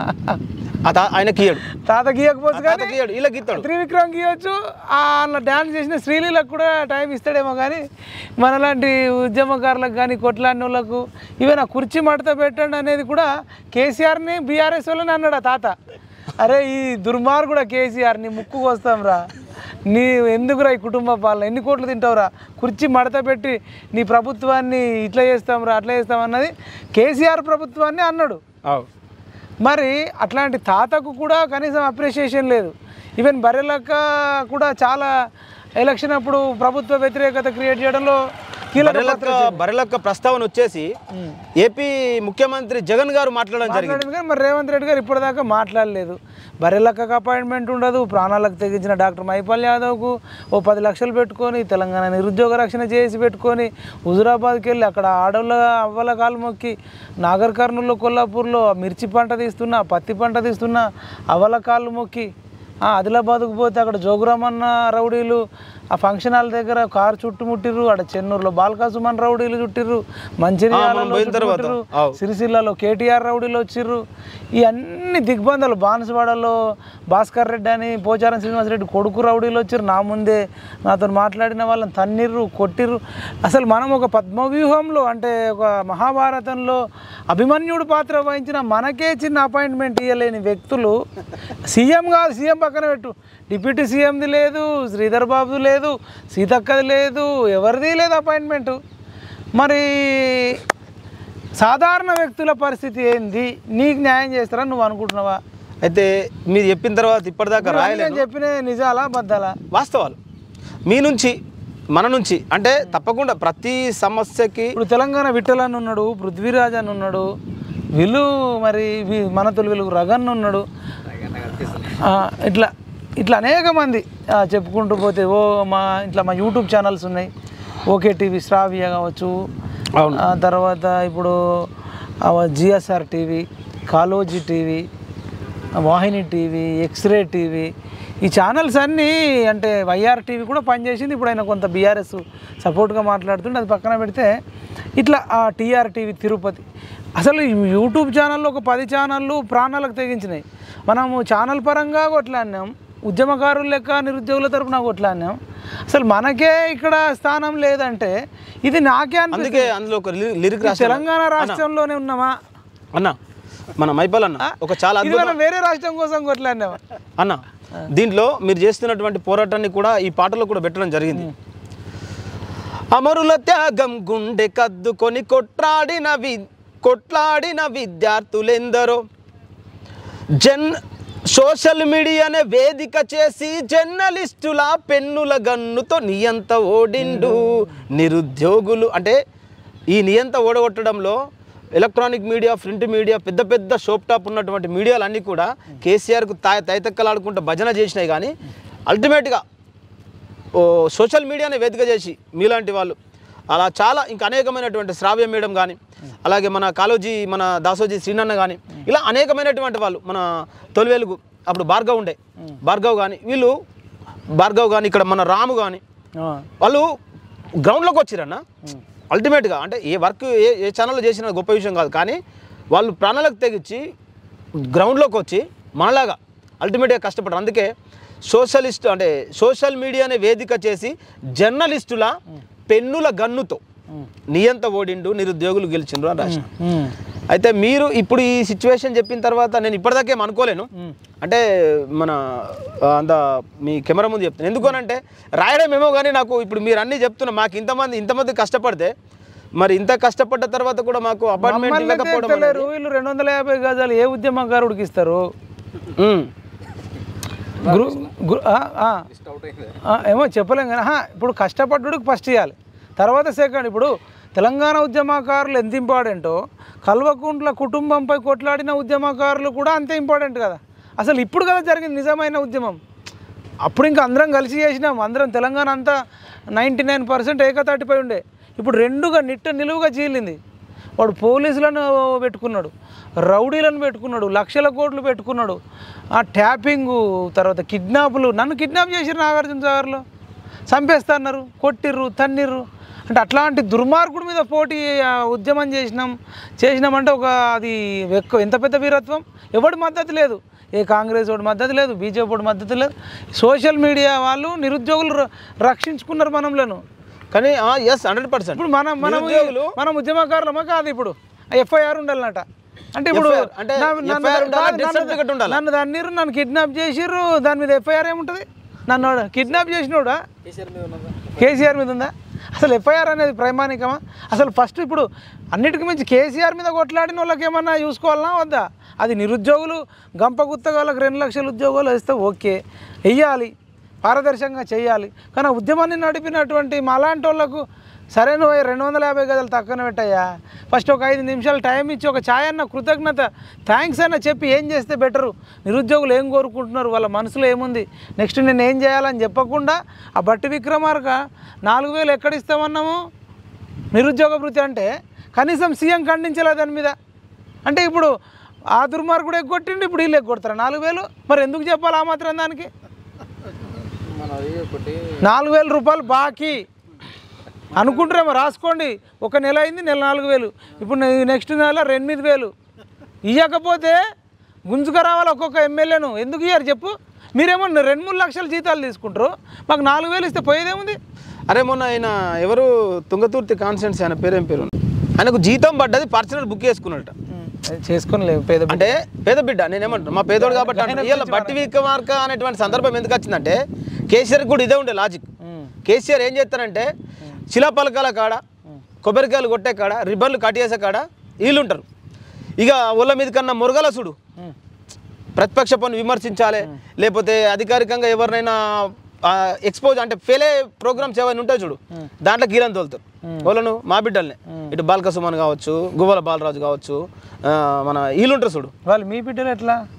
ఆ తా- ఆయనకి ఇయ్యడు తాతకి ఇవ్వకపోతే కానీ తాతకి ఇయ్యడు వీళ్ళకి ఇస్తాడు త్రివిక్రమ్ ఇవ్వచ్చు అలా డ్యాన్స్ చేసిన శ్రీలీలకు కూడా టైం ఇస్తాడేమో కానీ మనలాంటి ఉద్యమకారులకు కానీ కొట్లాడిన వాళ్ళకు ఈవెన్ ఆ కుర్చీ మడత పెట్టండి అనేది కూడా కేసీఆర్ని బీఆర్ఎస్ వాళ్ళని అన్నాడు ఆ తాత అరే ఈ దుర్మార్గుడ కేసీఆర్ నీ ముక్కు వస్తాంరా నీ ఎందుకురా ఈ కుటుంబ పాలన ఎన్ని కోట్లు తింటావురా కుర్చీ మడత పెట్టి నీ ప్రభుత్వాన్ని ఇట్లా చేస్తాంరా అట్లా చేస్తాం అన్నది కేసీఆర్ ప్రభుత్వాన్ని అన్నాడు అవు మరి అట్లాంటి తాతకు కూడా కనీసం అప్రిషియేషన్ లేదు ఈవెన్ బర్రెలక్క కూడా చాలా ఎలక్షన్ అప్పుడు ప్రభుత్వ వ్యతిరేకత క్రియేట్ చేయడంలో కీలక బరెలక్క బరెలక్క ప్రస్తావన వచ్చేసి ఏపీ ముఖ్యమంత్రి జగన్ గారు మాట్లాడడం జరిగింది మాట్లాడింది కానీ మరి రేవంత్ రెడ్డి గారు ఇప్పటిదాకా మాట్లాడలేదు బర్రెలక్కకు అపాయింట్మెంట్ ఉండదు ప్రాణాలకు తెగించిన డాక్టర్ మైపాల్ యాదవ్కు ఓ పది లక్షలు పెట్టుకొని తెలంగాణ నిరుద్యోగ రక్షణ చేసి పెట్టుకొని హుజురాబాద్కి వెళ్ళి అక్కడ ఆడోళ్ళ అవ్వల కాలు మొక్కి నాగర్ కర్నూల్లో కొల్లాపూర్లో మిర్చి పంట తీస్తున్నా పత్తి పంట తీస్తున్నా అవ్వల కాళ్ళు మొక్కి ఆ, ఆదిలాబాద్కు పోతే అక్కడ జోగురామన్న రౌడీలు ఆ ఫంక్షన్ హాల్ దగ్గర కారు చుట్టుముట్టిర్రు అక్కడ చెన్నూరులో బాల్కాసుమన్ రౌడీలు చుట్టిర్రు మంచిర్యాలలో పోయిన తర్వాత. చుట్టుముట్టిర్రు అవు. సిరిసిల్లలో కేటీఆర్ రౌడీలు వచ్చిర్రు ఈ అన్ని దిగ్బంధాలు బాన్సువాడలో భాస్కర్ రెడ్డి అని పోచారం శ్రీనివాసరెడ్డి కొడుకు రౌడీలు వచ్చిర్రు నా ముందే నాతో మాట్లాడిన వాళ్ళని తన్నిర్రు కొట్టిర్రు అసలు మనం ఒక పద్మవ్యూహంలో అంటే ఒక మహాభారతంలో అభిమన్యుడు పాత్ర వహించిన మనకే చిన్న అపాయింట్మెంట్ ఇవ్వలేని వ్యక్తులు సీఎం కాదు సీఎం పక్కన పెట్టు డిప్యూటీ సీఎంది లేదు శ్రీధర్ బాబుది లేదు సీతక్కది లేదు ఎవరిది లేదు అపాయింట్మెంట్ మరి సాధారణ వ్యక్తుల పరిస్థితి ఏంది నీకు న్యాయం చేస్తారా నువ్వు అనుకుంటున్నావా అయితే మీరు చెప్పిన తర్వాత ఇప్పటిదాకా రాయలేదు నేను చెప్పిన నిజాలా బద్దాలా వాస్తవాలు మీ నుంచి మన నుంచి అంటే తప్పకుండా ప్రతి సమస్యకి ఇప్పుడు తెలంగాణ విఠల్ అని ఉన్నాడు పృథ్వీరాజ్ అని ఉన్నాడు వీళ్ళు మరి వీ- మన తొలి వెలుగు రగన్ ఉన్నాడు ఆ, ఇట్లా ఇట్లా అనేక మంది ఆ, చెప్పుకుంటూ పోతే ఓ మా ఇట్లా మా యూట్యూబ్ ఛానల్స్ ఉన్నాయి ఓకే టీవీ శ్రావ్య కావచ్చు అవును ఆ తర్వాత ఇప్పుడు GSR TV Kaloji TV Vahini TV X ray TV ఈ ఛానల్స్ అన్నీ అంటే వైఆర్ టీవీ కూడా పనిచేసింది ఇప్పుడు ఆయన కొంత బీఆర్ఎస్ సపోర్ట్గా మాట్లాడుతుండే అది పక్కన పెడితే ఇట్లా ఆ టీఆర్ టీవీ తిరుపతి అసలు ఈ యూట్యూబ్ ఛానల్లో ఒక పది ఛానళ్ళు ప్రాణాలకు తెగించినాయి మనము ఛానల్ పరంగా కొట్లాడినాం ఉద్యమకారుల లెక్క నిరుద్యోగుల తరపున కొట్లాడినాం అసలు మనకే ఇక్కడ స్థానం లేదంటే ఇది నాకే అనిపిస్తుంది అందుకే అందులో ఒక లి- లిరిక్ రాసిన తెలంగాణ రాష్ట్రంలోనే ఉన్నామా అన్న మన మైపల్ అన్న ఒక చాలా ఇది మనం వేరే రాష్ట్రం కోసం కొట్లాడినామా అన్న దీంట్లో మీరు చేస్తున్నటువంటి పోరాటాన్ని కూడా ఈ పాటలో కూడా పెట్టడం జరిగింది అమరుల త్యాగం గుండె కద్దుకొని కొట్లాడిన వి కొట్లాడిన విద్యార్థులెందరో జన్ సోషల్ మీడియానే వేదిక చేసి జర్నలిస్టుల పెన్నుల గన్నుతో నియంత ఓడిండు నిరుద్యోగులు అంటే ఈ నియంత ఓడగొట్టడంలో ఎలక్ట్రానిక్ మీడియా ప్రింట్ మీడియా పెద్ద పెద్ద షోప్ టాప్ ఉన్నటువంటి మీడియాలన్నీ కూడా కేసీఆర్కు తాయ తైతక్కలాడుకుంటూ భజన చేసినాయి కానీ అల్టిమేట్గా ఓ సోషల్ మీడియాని వేదిక చేసి మీలాంటి వాళ్ళు అలా చాలా ఇంకా అనేకమైనటువంటి శ్రావ్య మేడం కానీ అలాగే మన కాలోజీ మన దాసోజీ శ్రీనన్న కానీ ఇలా అనేకమైనటువంటి వాళ్ళు మన తొలివేలుగు అప్పుడు భార్గవ్ ఉండే భార్గవ్ కానీ వీళ్ళు భార్గవ్ కానీ ఇక్కడ మన రాము కానీ ఆ. వాళ్ళు గ్రౌండ్లోకి వచ్చిరన్న అల్టిమేట్గా అంటే ఏ వర్క్ ఏ ఏ ఛానల్లో చేసిన గొప్ప విషయం కాదు కానీ వాళ్ళు ప్రాణాలకు తెగించి గ్రౌండ్లోకి వచ్చి మనలాగా అల్టిమేట్గా కష్టపడరు అందుకే సోషలిస్ట్ అంటే సోషల్ మీడియాని వేదిక చేసి జర్నలిస్టుల పెన్నుల గన్నుతో నియంత ఓడిండు నిరుద్యోగులు గెలిచిండ్రు అని రాసిన ఉమ్. అయితే మీరు ఇప్పుడు ఈ సిచ్యువేషన్ చెప్పిన తర్వాత నేను ఇప్పటిదాకా ఏం అనుకోలేను అంటే మన ఆ, అంత మీ కెమెరా ముందు చెప్తాను ఎందుకనంటే రాయడం ఏమో కానీ నాకు ఇప్పుడు మీరు అన్నీ చెప్తున్నా మాకు ఇంతమంది ఇంతమంది కష్టపడితే మరి ఇంత కష్టపడ్డ తర్వాత కూడా మాకు అపార్ట్మెంట్ మమ్మల్ని ఇవ్వకపోవడం తీర్చలేరు వీళ్ళు రెండు వందల యాభై గజాలు ఏ ఉద్యమకారుడికి ఇస్తారు ఉమ్. గురు గురు ఆ, ఆ. ఆ, ఏమో చెప్పలేం కానీ ఆహా, ఇప్పుడు కష్టపడ్డుడికి ఫస్ట్ ఇవ్వాలి తర్వాత సెకండ్ ఇప్పుడు తెలంగాణ ఉద్యమకారులు ఎంత ఇంపార్టెంటో కల్వకుంట్ల కుటుంబంపై కొట్లాడిన ఉద్యమకారులు కూడా అంతే ఇంపార్టెంట్ కదా అసలు ఇప్పుడు కదా జరిగింది నిజమైన ఉద్యమం అప్పుడు ఇంకా అందరం కలిసి చేసినాం అందరం తెలంగాణ అంతా నైంటీ నైన్ పర్సెంట్ ఏకతాటిపై ఉండే ఇప్పుడు రెండుగా నిట్ట నిలువుగా చీలింది వాడు పోలీసులను పెట్టుకున్నాడు రౌడీలను పెట్టుకున్నాడు లక్షల కోట్లు పెట్టుకున్నాడు ఆ ట్యాపింగు తర్వాత కిడ్నాపులు నన్ను కిడ్నాప్ చేసిరు నాగార్జున సాగర్లో చంపేస్తన్నారు కొట్టిర్రు తన్నిర్రు అంటే అట్లాంటి దుర్మార్గుడి మీద పోటీ ఆ, ఉద్యమం చేసినాం చేసినామంటే ఒక అది ఎక్కువ ఎంత పెద్ద వీరత్వం ఎవడి మద్దతు లేదు ఏ కాంగ్రెస్ వాడి మద్దతు లేదు బీజేపీ వాడి మద్దతు లేదు సోషల్ మీడియా వాళ్ళు నిరుద్యోగులు ర- రక్షించుకున్నారు మనంలను కానీ ఎస్ హండ్రెడ్ పర్సెంట్ ఇప్పుడు మనం మనం నిరుద్యోగులు మనం ఉద్యమకారులమా కాదు ఇప్పుడు ఎఫ్ఐఆర్ ఉండాలన్నట అంటే ఇప్పుడు FIR అంటే నా- నన్ను- FIR ఉండాలా? కాదు, డెత్ నన్ను- సర్టిఫికెట్ ఉండాలా? నన్ను తన్నిర్రు నన్ను కిడ్నాప్ చేసిర్రు దాని మీద ఎఫ్ఐఆర్ ఏముంటుంది నన్ను కిడ్నాప్ చేసినోడా కేసీఆర్ మీద ఉందా అసలు ఎఫ్ఐఆర్ అనేది ప్రైమానికమా అసలు ఫస్ట్ ఇప్పుడు అన్నిటికీ మించి కేసీఆర్ మీద కొట్లాడిన వాళ్ళకి ఏమన్నా చూసుకోవాలన్నా వద్దా అది నిరుద్యోగులు గంప గుత్తగా వాళ్ళకి రెండు లక్షల ఉద్యోగాలు వేస్తే ఓకే వెయ్యాలి పారదర్శకంగా చేయాలి కానీ ఆ ఉద్యమాన్ని నడిపినటువంటి మాలాంటి వాళ్ళకు సరే నువ్వు రెండు వందల యాభై గదులు తక్కువ పెట్టయ్యా ఫస్ట్ ఒక ఐదు నిమిషాలు టైం ఇచ్చి ఒక ఛాయ్ అన్న కృతజ్ఞత థ్యాంక్స్ అన్న చెప్పి ఏం చేస్తే బెటరు నిరుద్యోగులు ఏం కోరుకుంటున్నారు వాళ్ళ మనసులో ఏముంది నెక్స్ట్ నేను ఏం చేయాలని చెప్పకుండా ఆ బట్టి విక్రమార్క నాలుగు వేలు ఎక్కడ ఇస్తామన్నాము నిరుద్యోగ భృతి అంటే కనీసం సీఎం ఖండించలే దాని మీద అంటే ఇప్పుడు ఆ దుర్మార్గుడు ఎగ్గొట్టిండు ఇప్పుడు వీళ్ళు ఎగ్గొడతారు నాలుగు వేలు మరి ఎందుకు చెప్పాలి ఆ మాత్రం దానికి నాలుగు వేల రూపాయలు బాకీ అనుకుంటారేమో రాసుకోండి ఒక నెల అయింది నెల నాలుగు వేలు ఇప్పుడు నె- నెక్స్ట్ నెల ఎనిమిది వేలు ఇవ్వకపోతే గుంజుక రావాలి ఒక్కొక్క ఎమ్మెల్యేను ఎందుకు ఇయ్యారు చెప్పు మీరేమో రెండు మూడు లక్షల జీతాలు తీసుకుంటారు మాకు నాలుగు వేలు ఇస్తే పోయేదేముంది అరే మొన్న ఆయన ఎవరు తుంగతుర్తి కాన్స్టెన్సీ ఆయన పేరేం పేరు ఆయనకు జీతం పడ్డది పర్సనల్ బుక్ చేసుకున్నట చేసుకొని లేవు పేద బిడ్డ. అంటే పేద బిడ్డ నేనేమంటున్నా మా పేదోడు కాబట్టి అంటున్నా. ఇవాళ బట్టి విక్రమార్క అనేటువంటి సందర్భం ఎందుకు వచ్చిందంటే కేసీఆర్ కూడా ఇదే ఉండే లాజిక్ ఉమ్. కేసీఆర్ ఏం చేస్తారంటే శిలాపలకాల కాడ కొబ్బరికాయలు కొట్టే కాడ రిబ్బన్లు కట్టేసే కాడ వీళ్ళు ఉంటారు ఇక ఒళ్ళ మీద కన్నా మురగల చూడు ఉమ్. ప్రతిపక్ష పని విమర్శించాలి లేకపోతే అధికారికంగా ఎవరినైనా ఎక్స్పోజ్ అంటే ఫెయిల్ ప్రోగ్రామ్స్ ఏమైనా ఉంటాయి చూడు దాంట్లో గీలం తోలుతారు వాళ్ళను మా బిడ్డల్ని ఇటు బాల్క సుమన్ కావచ్చు గువ్వల బాలరాజు కావచ్చు ఆ, మన వీళ్ళు ఉంటారు చూడు వాళ్ళు మీ బిడ్డలు ఎట్లా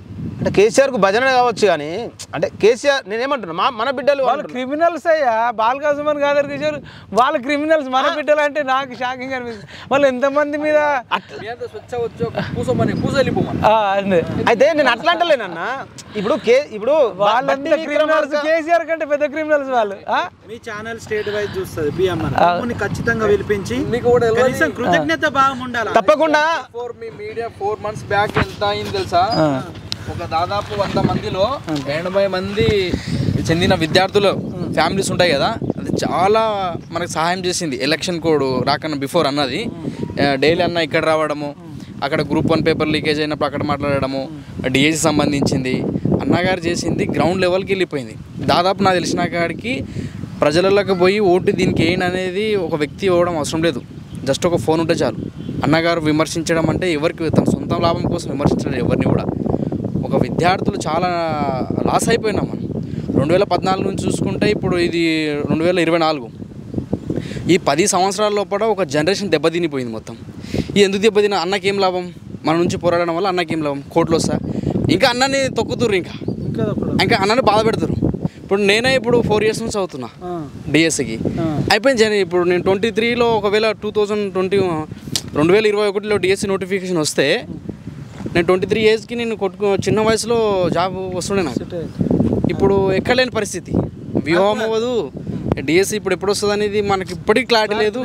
అంటే కేసీఆర్కు భజన కావచ్చు కానీ అంటే కేసీఆర్ నేనేమంటున్నా మా మన బిడ్డలు వాళ్ళు క్రిమినల్స్ అయ్యా బాలకాసుమన్ గాదర్ కిషోర్ వాళ్ళ క్రిమినల్స్ మన బిడ్డలు అంటే నాకు షాకింగ్ అనిపిస్తుంది వాళ్ళు ఎంతమంది మీద మీ అంతా స్వచ్ఛ వచ్చి ఒక కూసోమని కూసో వెళ్ళిపోమని ఆ, అంతే అయితే నేను అట్లా అంటలేనన్నా ఇప్పుడు కే ఇప్పుడు వాళ్ళంతా బట్టి క్రిమినల్స్ విక్రమార్క- కేసీఆర్ కంటే పెద్ద క్రిమినల్స్ వాళ్ళు ఆ? మీ ఛానల్ స్టేట్ వైజ్ చూస్తుంది బిఎంఆర్ తమ్ముని ఖచ్చితంగా పిలిపించి మీకు కూడా తెలియదు. కనీసం కృతజ్ఞత భావం ఉండాలి తప్పకుండా ఫోర్ మీ మీడియా ఫోర్ మంత్స్ బ్యాక్ ఎంత అయింది తెలుసా ఒక దాదాపు వంద మందిలో ఎనభై మంది చెందిన విద్యార్థులు ఫ్యామిలీస్ ఉంటాయి కదా అది చాలా మనకు సహాయం చేసింది ఎలక్షన్ కోడ్ రాకన్నా బిఫోర్ అన్నది డైలీ అన్న ఇక్కడ రావడము అక్కడ గ్రూప్ వన్ పేపర్ లీకేజ్ అయినప్పుడు అక్కడ మాట్లాడడము డిఎస్సి సంబంధించింది అన్నగారు చేసింది గ్రౌండ్ లెవెల్కి వెళ్ళిపోయింది దాదాపు నాకు తెలిసిన కాడికి ప్రజలలోకి పోయి ఓటు దీనికి ఏంటి అనేది ఒక వ్యక్తి ఇవ్వడం అవసరం లేదు జస్ట్ ఒక ఫోన్ ఉంటే చాలు అన్నగారు విమర్శించడం అంటే ఎవరికి తన సొంత లాభం కోసం విమర్శించడం ఎవరిని కూడా ఒక విద్యార్థులు చాలా లాస్ అయిపోయినాం మనం రెండు వేల పద్నాలుగు నుంచి చూసుకుంటే ఇప్పుడు ఇది రెండు వేల ఇరవై నాలుగు ఈ పది సంవత్సరాల లోపల ఒక జనరేషన్ దెబ్బతినిపోయింది మొత్తం ఈ ఎందుకు దెబ్బతిన అన్నకేం లాభం మన నుంచి పోరాడడం వల్ల అన్నకేం లాభం కోట్లు వస్తా ఇంకా అన్నని తొక్కుతుర్రు ఇంకా ఇంకా ఒకడు. ఇంకా అన్నని బాధ పెడతారు ఇప్పుడు నేనే ఇప్పుడు ఫోర్ ఇయర్స్ నుంచి చదువుతున్నా ఆ, డిఎస్సికి ఆ. అయిపోయింది జని ఇప్పుడు నేను ట్వంటీ త్రీలో ఒకవేళ టూ థౌజండ్ ట్వంటీ రెండు వేల ఇరవై ఒకటిలో డిఎస్సి నోటిఫికేషన్ వస్తే నేను ట్వంటీ త్రీ ఏజ్కి నేను కొట్టుకు చిన్న వయసులో జాబ్ వస్తుండే నాకు సెట్ అయ్యింది. ఇప్పుడు ఎక్కలేని పరిస్థితి వివాహం అవ్వదు డిఎస్సి ఇప్పుడు ఎప్పుడు వస్తుంది అనేది మనకి ఇప్పటికీ క్లారిటీ లేదు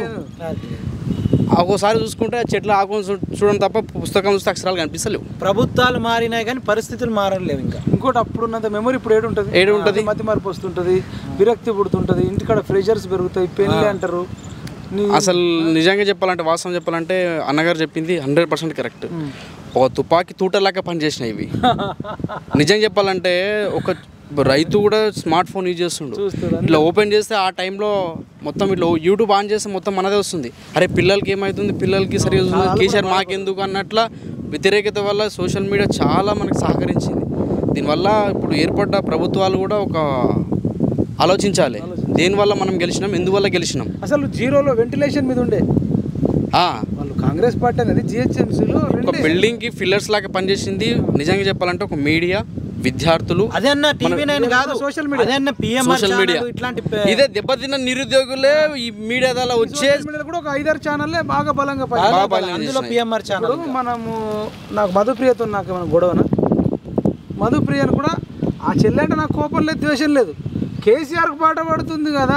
ఒక్కోసారి చూసుకుంటే ఆ చెట్లు ఆకుని చూ- చూడడం తప్ప పుస్తకం చూస్తే అక్షరాలు కనిపిస్తలేవు ప్రభుత్వాలు మారినాయి కానీ పరిస్థితులు మారలేవు ఇంకా ఇంకోటి అప్పుడున్నంత మెమరీ ఇప్పుడు ఏడు ఉంటుంది ఏడు ఉంటది? మతి మార్పు వస్తుంటది విరక్తి పుడుతుంటది ఇంటికాడ ప్రెషర్స్ పెరుగుతాయి పెళ్లి అంటారు నీ అసలు నిజంగా చెప్పాలంటే వాస్తవం చెప్పాలంటే అన్నగారు చెప్పింది హండ్రెడ్ పర్సెంట్ కరెక్ట్ ఒక తుపాకీ తూటలాగా పనిచేసినాయి ఇవి నిజం చెప్పాలంటే ఒక రైతు కూడా స్మార్ట్ ఫోన్ యూజ్ చేస్తుండు చూస్తారు. ఇట్లా ఓపెన్ చేస్తే ఆ టైంలో మొత్తం ఇట్లా యూట్యూబ్ ఆన్ చేస్తే మొత్తం మనదే వస్తుంది అరే పిల్లలకి ఏమవుతుంది పిల్లలకి సరిగా చూస్తుంది కేసీఆర్ మాకెందుకు అన్నట్ల వ్యతిరేకత వల్ల సోషల్ మీడియా చాలా మనకు సహకరించింది దీనివల్ల ఇప్పుడు ఏర్పడ్డ ప్రభుత్వాలు కూడా ఒక ఆలోచించాలి దేనివల్ల మనం గెలిచినాం ఎందువల్ల గెలిచినాం అసలు జీరోలో వెంటిలేషన్ మీద ఉండే ఆ, వాళ్ళు కాంగ్రెస్ పార్టీ అనేది జిహెచ్ఎంసీలో ఒక బిల్డింగ్ కి ఫిల్లర్స్ లాగా పనిచేసింది నిజంగా చెప్పాలంటే ఒక మీడియా విద్యార్థులు అదే అన్న టీవీ నైన్ కాదు సోషల్ మీడియా. అదే అన్న పిఎంఆర్ సోషల్ మీడియా ఇట్లాంటి ఇదే దెబ్బతిన్న నిరుద్యోగులే ఈ మీడియా ద్వారా వచ్చే మీడియాలో కూడా ఒక ఐదారు ఛానల్లే బాగా బలంగా పని బాగా బలం అందులో చేసినాయి. పిఎంఆర్ ఛానల్ ఇప్పుడు మనము నాకు మధుప్రియతో నాకు ఏమైనా గొడవన మధుప్రియను కూడా ఆ చెల్లి అంటే నాకు కోపం లేదు ద్వేషం లేదు కేసీఆర్కి పాట పడుతుంది కదా